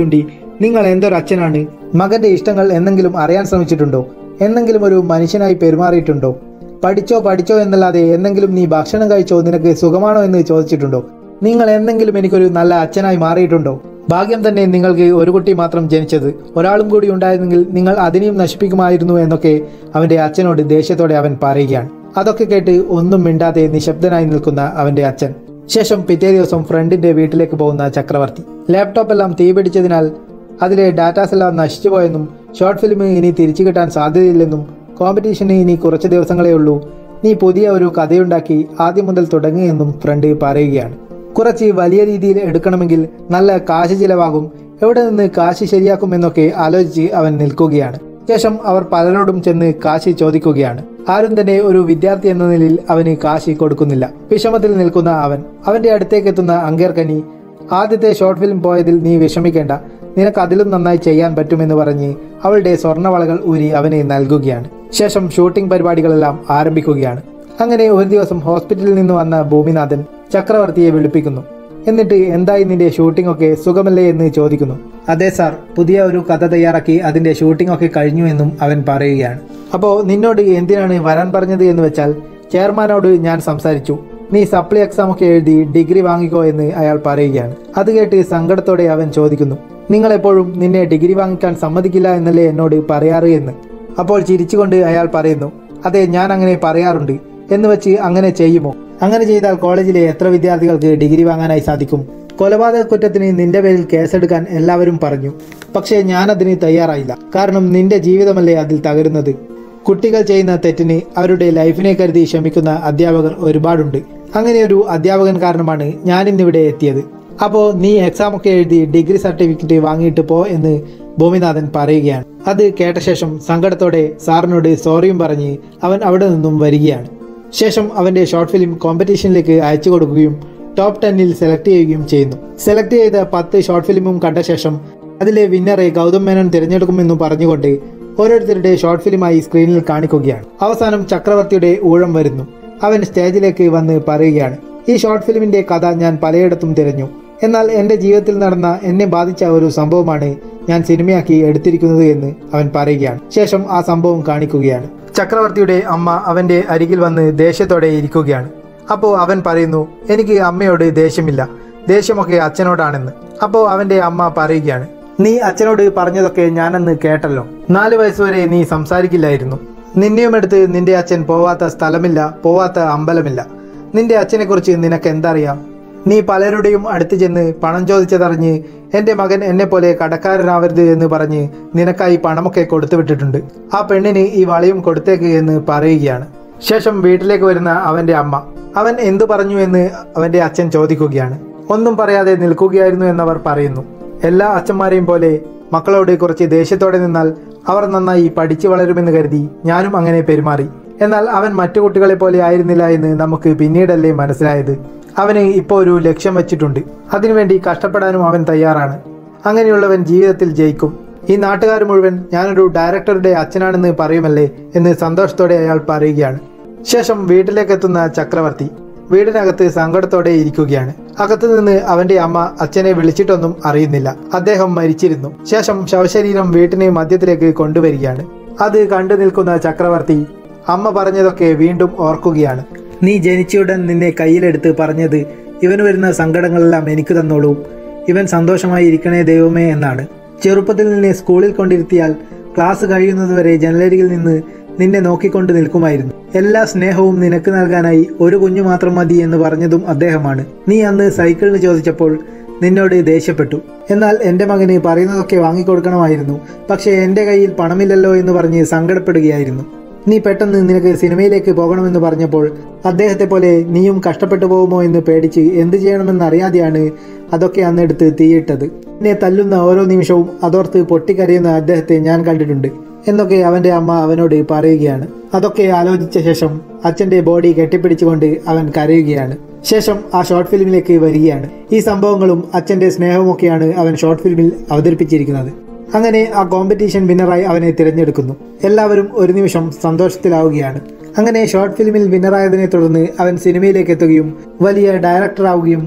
നിങ്ങൾ എന്തൊരു അച്ഛനാണ് മകന്റെ ഇഷ്ടങ്ങൾ എന്തെങ്കിലും അറിയാൻ ശ്രമിച്ചിട്ടുണ്ടോ എന്തെങ്കിലും ഒരു മനുഷ്യനായി പെരുമാറിയിട്ടുണ്ടോ പഠിച്ചോ പഠിച്ചോ എന്നല്ലാതെ എന്തെങ്കിലും നീ ഭക്ഷണം കഴിച്ചോ നിനക്ക് സുഖമാണോ എന്ന് ചോദിച്ചിട്ടുണ്ടോ നിങ്ങൾ എന്തെങ്കിലും എനിക്കൊരു നല്ല അച്ഛനായി മാറിയിട്ടുണ്ടോ ഭാഗ്യം തന്നെ നിങ്ങൾക്ക് ഒരു കുട്ടി മാത്രം ജനിച്ചത് ഒരാളും കൂടി ഉണ്ടായിരുന്നെങ്കിൽ നിങ്ങൾ അതിനെയും നശിപ്പിക്കുമായിരുന്നു എന്നൊക്കെ അവന്റെ അച്ഛനോട് ദേഷ്യത്തോടെ അവൻ പറയുകയാണ് അതൊക്കെ കേട്ട് ഒന്നും മിണ്ടാതെ നിശബ്ദനായി നിൽക്കുന്ന അവന്റെ അച്ഛൻ ശേഷം പിറ്റേ ദിവസം ഫ്രണ്ടിന്റെ വീട്ടിലേക്ക് പോകുന്ന ചക്രവർത്തി ലാപ്ടോപ്പ് എല്ലാം തീപിടിച്ചതിനാൽ അതിലെ ഡാറ്റാസ് എല്ലാം നശിച്ചുപോയെന്നും ഷോർട്ട് ഫിലിം ഇനി തിരിച്ചു കിട്ടാൻ സാധ്യതയില്ലെന്നും കോമ്പറ്റീഷന് ഇനി കുറച്ച് ദിവസങ്ങളേ ഉള്ളൂ നീ പുതിയ ഒരു കഥയുണ്ടാക്കി ആദ്യം മുതൽ തുടങ്ങുകയെന്നും ഫ്രണ്ട് പറയുകയാണ് കുറച്ച് വലിയ രീതിയിൽ എടുക്കണമെങ്കിൽ നല്ല കാശ് ചിലവാകും എവിടെ നിന്ന് കാശ് ശരിയാക്കും എന്നൊക്കെ ആലോചിച്ച് അവൻ നിൽക്കുകയാണ് ശേഷം അവർ പലരോടും ചെന്ന് കാശ് ചോദിക്കുകയാണ് ആരും തന്നെ ഒരു വിദ്യാർത്ഥി എന്ന നിലയിൽ അവന് കാശ് കൊടുക്കുന്നില്ല വിഷമത്തിൽ നിൽക്കുന്ന അവൻ അവന്റെ അടുത്തേക്ക് എത്തുന്ന അങ്കേർക്കനി ആദ്യത്തെ ഷോർട്ട് ഫിലിം പോയതിൽ നീ വിഷമിക്കേണ്ട നിനക്ക് അതിലും നന്നായി ചെയ്യാൻ പറ്റുമെന്ന് പറഞ്ഞ് അവളുടെ സ്വർണ്ണവളകൾ ഊരി അവനെ നൽകുകയാണ് ശേഷം ഷൂട്ടിംഗ് പരിപാടികളെല്ലാം ആരംഭിക്കുകയാണ് അങ്ങനെ ഒരു ദിവസം ഹോസ്പിറ്റലിൽ നിന്ന് വന്ന ഭൂമിനാഥൻ ചക്രവർത്തിയെ വിളിപ്പിക്കുന്നു എന്നിട്ട് എന്തായി നിന്റെ ഷൂട്ടിംഗ് ഒക്കെ സുഖമല്ലേ എന്ന് ചോദിക്കുന്നു അതെ സാർ പുതിയ ഒരു കഥ തയ്യാറാക്കി അതിന്റെ ഷൂട്ടിംഗ് ഒക്കെ കഴിഞ്ഞു എന്നും അവൻ പറയുകയാണ് അപ്പോൾ നിന്നോട് എന്തിനാണ് വരാൻ പറഞ്ഞത് എന്ന് വെച്ചാൽ ചെയർമാനോട് ഞാൻ സംസാരിച്ചു നീ സപ്ലി എക്സാം ഒക്കെ എഴുതി ഡിഗ്രി വാങ്ങിക്കോ എന്ന് അയാൾ പറയുകയാണ് അത് കേട്ട് സങ്കടത്തോടെ അവൻ ചോദിക്കുന്നു നിങ്ങൾ എപ്പോഴും നിന്നെ ഡിഗ്രി വാങ്ങിക്കാൻ സമ്മതിക്കില്ല എന്നല്ലേ എന്നോട് പറയാറ് എന്ന് അപ്പോൾ ചിരിച്ചുകൊണ്ട് അയാൾ പറയുന്നു അതെ ഞാൻ അങ്ങനെ പറയാറുണ്ട് എന്ന് വെച്ച് അങ്ങനെ ചെയ്യുമോ അങ്ങനെ ചെയ്താൽ കോളേജിലെ എത്ര വിദ്യാർത്ഥികൾക്ക് ഡിഗ്രി വാങ്ങാനായി സാധിക്കും കൊലപാതക കുറ്റത്തിന് നിന്റെ പേരിൽ കേസെടുക്കാൻ എല്ലാവരും പറഞ്ഞു പക്ഷേ ഞാനതിന് തയ്യാറായില്ല കാരണം നിന്റെ ജീവിതമല്ലേ അതിൽ തകരുന്നത് കുട്ടികൾ ചെയ്യുന്ന തെറ്റിന് അവരുടെ ലൈഫിനെ കരുതി ക്ഷമിക്കുന്ന അധ്യാപകർ ഒരുപാടുണ്ട് അങ്ങനെ ഒരു അധ്യാപകൻ കാരണമാണ് ഞാൻ ഇന്നിവിടെ എത്തിയത് അപ്പോൾ നീ എക്സാം ഒക്കെ എഴുതി ഡിഗ്രി സർട്ടിഫിക്കറ്റ് വാങ്ങിയിട്ട് പോ എന്ന് ഭൂമിനാഥൻ പറയുകയാണ് അത് കേട്ട ശേഷം സങ്കടത്തോടെ സാറിനോട് സോറിയും പറഞ്ഞ് അവൻ അവിടെ നിന്നും വരികയാണ് ശേഷം അവന്റെ ഷോർട്ട് ഫിലിം കോമ്പറ്റീഷനിലേക്ക് അയച്ചു കൊടുക്കുകയും ടോപ്പ് ടെന്നിൽ സെലക്ട് ചെയ്യുകയും ചെയ്യുന്നു സെലക്ട് ചെയ്ത പത്ത് ഷോർട്ട് ഫിലിമും കണ്ട ശേഷം അതിലെ വിന്നറെ ഗൗതം മേനോൻ തിരഞ്ഞെടുക്കുമെന്നും പറഞ്ഞുകൊണ്ട് ഓരോരുത്തരുടെ ഷോർട്ട് ഫിലിമായി സ്ക്രീനിൽ കാണിക്കുകയാണ് അവസാനം ചക്രവർത്തിയുടെ ഊഴം വരുന്നു അവൻ സ്റ്റേജിലേക്ക് വന്ന് പറയുകയാണ് ഈ ഷോർട്ട് ഫിലിമിന്റെ കഥ ഞാൻ പലയിടത്തും തിരഞ്ഞു എന്നാൽ എൻ്റെ ജീവിതത്തിൽ നടന്ന എന്നെ ബാധിച്ച ഒരു സംഭവമാണ് ഞാൻ സിനിമയാക്കി എടുത്തിരിക്കുന്നത് എന്ന് അവൻ പറയുകയാണ് ശേഷം ആ സംഭവം കാണിക്കുകയാണ് ചക്രവർത്തിയുടെ അമ്മ അവന്റെ അരികിൽ വന്ന് ദേഷ്യത്തോടെ ഇരിക്കുകയാണ് അപ്പോൾ അവൻ പറയുന്നു എനിക്ക് അമ്മയോട് ദേഷ്യമില്ല ദേഷ്യമൊക്കെ അച്ഛനോടാണെന്ന് അപ്പോൾ അവന്റെ അമ്മ പറയുകയാണ് നീ അച്ഛനോട് പറഞ്ഞതൊക്കെ ഞാനന്ന് കേട്ടല്ലോ നാല് വയസ്സുവരെ നീ സംസാരിക്കില്ലായിരുന്നു നിന്നെയും എടുത്ത് നിന്റെ അച്ഛൻ പോവാത്ത സ്ഥലമില്ല പോവാത്ത അമ്പലമില്ല നിന്റെ അച്ഛനെക്കുറിച്ച് നിനക്ക് എന്തറിയാം നീ പലരുടെയും അടുത്ത് ചെന്ന് പണം ചോദിച്ചതറിഞ്ഞ് എൻ്റെ മകൻ എന്നെ പോലെ കടക്കാരനാവരുത് എന്ന് പറഞ്ഞ് നിനക്കായി പണമൊക്കെ കൊടുത്തു വിട്ടിട്ടുണ്ട് ആ പെണ്ണിന് ഈ വളയും കൊടുത്തേക്ക് എന്ന് പറയുകയാണ് ശേഷം വീട്ടിലേക്ക് വരുന്ന അവന്റെ അമ്മ അവൻ എന്തു പറഞ്ഞു എന്ന് അവന്റെ അച്ഛൻ ചോദിക്കുകയാണ് ഒന്നും പറയാതെ നിൽക്കുകയായിരുന്നു എന്നവർ പറയുന്നു എല്ലാ അച്ഛന്മാരെയും പോലെ മക്കളോട് കുറച്ച് ദേഷ്യത്തോടെ നിന്നാൽ അവർ നന്നായി പഠിച്ചു വളരുമെന്ന് കരുതി ഞാനും അങ്ങനെ പെരുമാറി എന്നാൽ അവൻ മറ്റു കുട്ടികളെ പോലെ ആയിരുന്നില്ല എന്ന് നമുക്ക് പിന്നീടല്ലേ മനസ്സിലായത് അവന് ഇപ്പോൾ ഒരു ലക്ഷ്യം വെച്ചിട്ടുണ്ട് അതിനുവേണ്ടി കഷ്ടപ്പെടാനും അവൻ തയ്യാറാണ് അങ്ങനെയുള്ളവൻ ജീവിതത്തിൽ ജയിക്കും ഈ നാട്ടുകാർ മുഴുവൻ ഞാനൊരു ഡയറക്ടറുടെ അച്ഛനാണെന്ന് പറയുമല്ലേ എന്ന് സന്തോഷത്തോടെ അയാൾ പറയുകയാണ് ശേഷം വീട്ടിലേക്കെത്തുന്ന ചക്രവർത്തി വീടിനകത്ത് സങ്കടത്തോടെ ഇരിക്കുകയാണ് അകത്തു നിന്ന് അവന്റെ അമ്മ അച്ഛനെ വിളിച്ചിട്ടൊന്നും അറിയുന്നില്ല അദ്ദേഹം മരിച്ചിരുന്നു ശേഷം ശവശരീരം വീട്ടിന് മധ്യത്തിലേക്ക് കൊണ്ടുവരികയാണ് അത് കണ്ടു നിൽക്കുന്ന ചക്രവർത്തി അമ്മ പറഞ്ഞതൊക്കെ വീണ്ടും ഓർക്കുകയാണ് നീ ജനിച്ചയുടൻ നിന്നെ കയ്യിലെടുത്ത് പറഞ്ഞത് ഇവന് വരുന്ന സങ്കടങ്ങളെല്ലാം എനിക്ക് തന്നോളൂ ഇവൻ സന്തോഷമായി ഇരിക്കണേ ദൈവമേ എന്നാണ് ചെറുപ്പത്തിൽ നിന്നെ സ്കൂളിൽ കൊണ്ടിരുത്തിയാൽ ക്ലാസ് കഴിയുന്നതുവരെ ജനലരികിൽ നിന്ന് നിന്നെ നോക്കിക്കൊണ്ട് നിൽക്കുമായിരുന്നു എല്ലാ സ്നേഹവും നിനക്ക് നൽകാനായി ഒരു കുഞ്ഞു മാത്രം മതി എന്ന് പറഞ്ഞതും അദ്ദേഹമാണ് നീ അന്ന് സൈക്കിളിന് ചോദിച്ചപ്പോൾ നിന്നോട് ദേഷ്യപ്പെട്ടു എന്നാൽ എൻ്റെ മകന് പറയുന്നതൊക്കെ വാങ്ങിക്കൊടുക്കണമായിരുന്നു പക്ഷേ എൻ്റെ കയ്യിൽ പണമില്ലല്ലോ എന്ന് പറഞ്ഞ് സങ്കടപ്പെടുകയായിരുന്നു നീ പെട്ടെന്ന് നിനക്ക് സിനിമയിലേക്ക് പോകണമെന്ന് പറഞ്ഞപ്പോൾ അദ്ദേഹത്തെ പോലെ നീയും കഷ്ടപ്പെട്ടു പോകുമോ എന്ന് പേടിച്ച് എന്ത് ചെയ്യണമെന്ന് അറിയാതെയാണ് അതൊക്കെ അന്നെടുത്ത് തീയിട്ടത് എന്നെ തല്ലുന്ന ഓരോ നിമിഷവും അതോർത്ത് പൊട്ടിക്കരയുന്ന അദ്ദേഹത്തെ ഞാൻ കണ്ടിട്ടുണ്ട് എന്നൊക്കെ അവന്റെ അമ്മ അവനോട് പറയുകയാണ് അതൊക്കെ ആലോചിച്ച ശേഷം അച്ഛന്റെ ബോഡി കെട്ടിപ്പിടിച്ചുകൊണ്ട് അവൻ കരയുകയാണ് ശേഷം ആ ഷോർട്ട് ഫിലിമിലേക്ക് വരികയാണ് ഈ സംഭവങ്ങളും അച്ഛന്റെ സ്നേഹവുമൊക്കെയാണ് അവൻ ഷോർട്ട് ഫിലിമിൽ അവതരിപ്പിച്ചിരിക്കുന്നത് അങ്ങനെ ആ കോമ്പറ്റീഷൻ വിന്നറായി അവനെ തിരഞ്ഞെടുക്കുന്നു എല്ലാവരും ഒരു നിമിഷം സന്തോഷത്തിലാവുകയാണ് അങ്ങനെ ഷോർട്ട് ഫിലിമിൽ വിന്നറായതിനെ തുടർന്ന് അവൻ സിനിമയിലേക്ക് എത്തുകയും വലിയ ഡയറക്ടറാവുകയും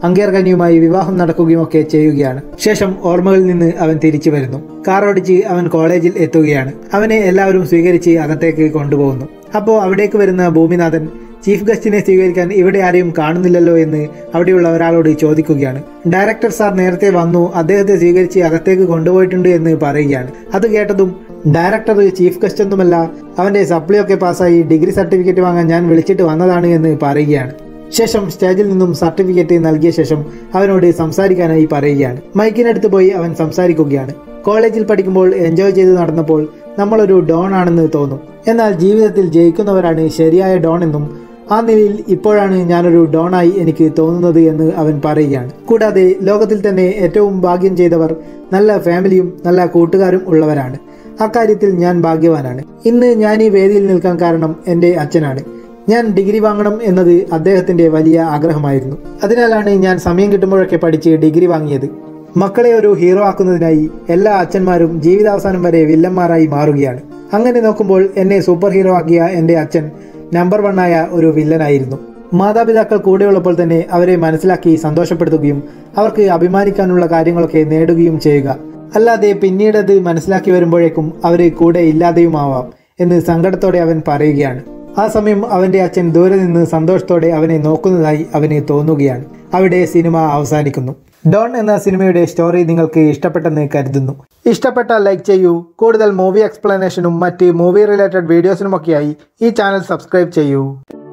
അങ്കേർ കന്യയുമായി വിവാഹം നടക്കുകയും ഒക്കെ ചെയ്യുകയാണ് ശേഷം ഓർമ്മകളിൽ നിന്ന് അവൻ തിരിച്ചു വരുന്നു കാർ ഓടിച്ച് അവൻ കോളേജിൽ എത്തുകയാണ് അവനെ എല്ലാവരും സ്വീകരിച്ച് അകത്തേക്ക് കൊണ്ടുപോകുന്നു അപ്പോൾ അവിടേക്ക് വരുന്ന ഭൂമിനാഥൻ ചീഫ് ഗസ്റ്റിനെ സ്വീകരിക്കാൻ ഇവിടെ ആരെയും കാണുന്നില്ലല്ലോ എന്ന് അവിടെയുള്ള ഒരാളോട് ചോദിക്കുകയാണ് ഡയറക്ടർ സാർ നേരത്തെ വന്നു അദ്ദേഹത്തെ സ്വീകരിച്ച് അകത്തേക്ക് കൊണ്ടുപോയിട്ടുണ്ട് എന്ന് പറയുകയാണ് അത് കേട്ടതും ഡയറക്ടർ ചീഫ് ഗസ്റ്റ് ഒന്നുമല്ല അവന്റെ സപ്ലി ഒക്കെ പാസ്സായി ഡിഗ്രി സർട്ടിഫിക്കറ്റ് വാങ്ങാൻ ഞാൻ വിളിച്ചിട്ട് വന്നതാണ് എന്ന് പറയുകയാണ് ശേഷം സ്റ്റേജിൽ നിന്നും സർട്ടിഫിക്കറ്റ് നൽകിയ ശേഷം അവനോട് സംസാരിക്കാനായി പറയുകയാണ് മൈക്കിനടുത്ത് പോയി അവൻ സംസാരിക്കുകയാണ് കോളേജിൽ പഠിക്കുമ്പോൾ എൻജോയ് ചെയ്ത് നടന്നപ്പോൾ നമ്മളൊരു ഡോൺ ആണെന്ന് തോന്നും എന്നാൽ ജീവിതത്തിൽ ജയിക്കുന്നവരാണ് ശരിയായ ഡോൺ എന്നും ആ നിലയിൽ ഇപ്പോഴാണ് ഞാനൊരു ഡോണായി എനിക്ക് തോന്നുന്നത് എന്ന് അവൻ പറയുകയാണ് കൂടാതെ ലോകത്തിൽ തന്നെ ഏറ്റവും ഭാഗ്യം ചെയ്തവർ നല്ല ഫാമിലിയും നല്ല കൂട്ടുകാരും ഉള്ളവരാണ് അക്കാര്യത്തിൽ ഞാൻ ഭാഗ്യവാനാണ് ഇന്ന് ഞാൻ ഈ വേദിയിൽ നിൽക്കാൻ കാരണം എൻ്റെ അച്ഛനാണ് ഞാൻ ഡിഗ്രി വാങ്ങണം എന്നത് അദ്ദേഹത്തിന്റെ വലിയ ആഗ്രഹമായിരുന്നു അതിനാലാണ് ഞാൻ സമയം കിട്ടുമ്പോഴൊക്കെ പഠിച്ച് ഡിഗ്രി വാങ്ങിയത് മക്കളെ ഒരു ഹീറോ ആക്കുന്നതിനായി എല്ലാ അച്ഛന്മാരും ജീവിതാവസാനം വരെ വില്ലന്മാരായി മാറുകയാണ് അങ്ങനെ നോക്കുമ്പോൾ എന്നെ സൂപ്പർ ഹീറോ ആക്കിയ എൻ്റെ അച്ഛൻ നമ്പർ വണ്ണായ ഒരു വില്ലനായിരുന്നു മാതാപിതാക്കൾ കൂടെയുള്ളപ്പോൾ തന്നെ അവരെ മനസ്സിലാക്കി സന്തോഷപ്പെടുത്തുകയും അവർക്ക് അഭിമാനിക്കാനുള്ള കാര്യങ്ങളൊക്കെ നേടുകയും ചെയ്യുക അല്ലാതെ പിന്നീട് അത് മനസ്സിലാക്കി വരുമ്പോഴേക്കും അവര് കൂടെ ഇല്ലാതെയുമാവാം എന്ന് സങ്കടത്തോടെ അവൻ പറയുകയാണ് ആ സമയം അവന്റെ അച്ഛൻ ദൂരെ നിന്ന് സന്തോഷത്തോടെ അവനെ നോക്കുന്നതായി അവന് തോന്നുകയാണ് അവിടെ സിനിമ അവസാനിക്കുന്നു ഡോൺ എന്ന സിനിമയുടെ സ്റ്റോറി നിങ്ങൾക്ക് ഇഷ്ടപ്പെട്ടെന്ന് കരുതുന്നു ഇഷ്ടപ്പെട്ടാൽ ലൈക്ക് ചെയ്യൂ കൂടുതൽ മൂവി എക്സ്പ്ലനേഷനും മറ്റ് മൂവി റിലേറ്റഡ് വീഡിയോസിനുമൊക്കെയായി ഈ ചാനൽ സബ്സ്ക്രൈബ് ചെയ്യൂ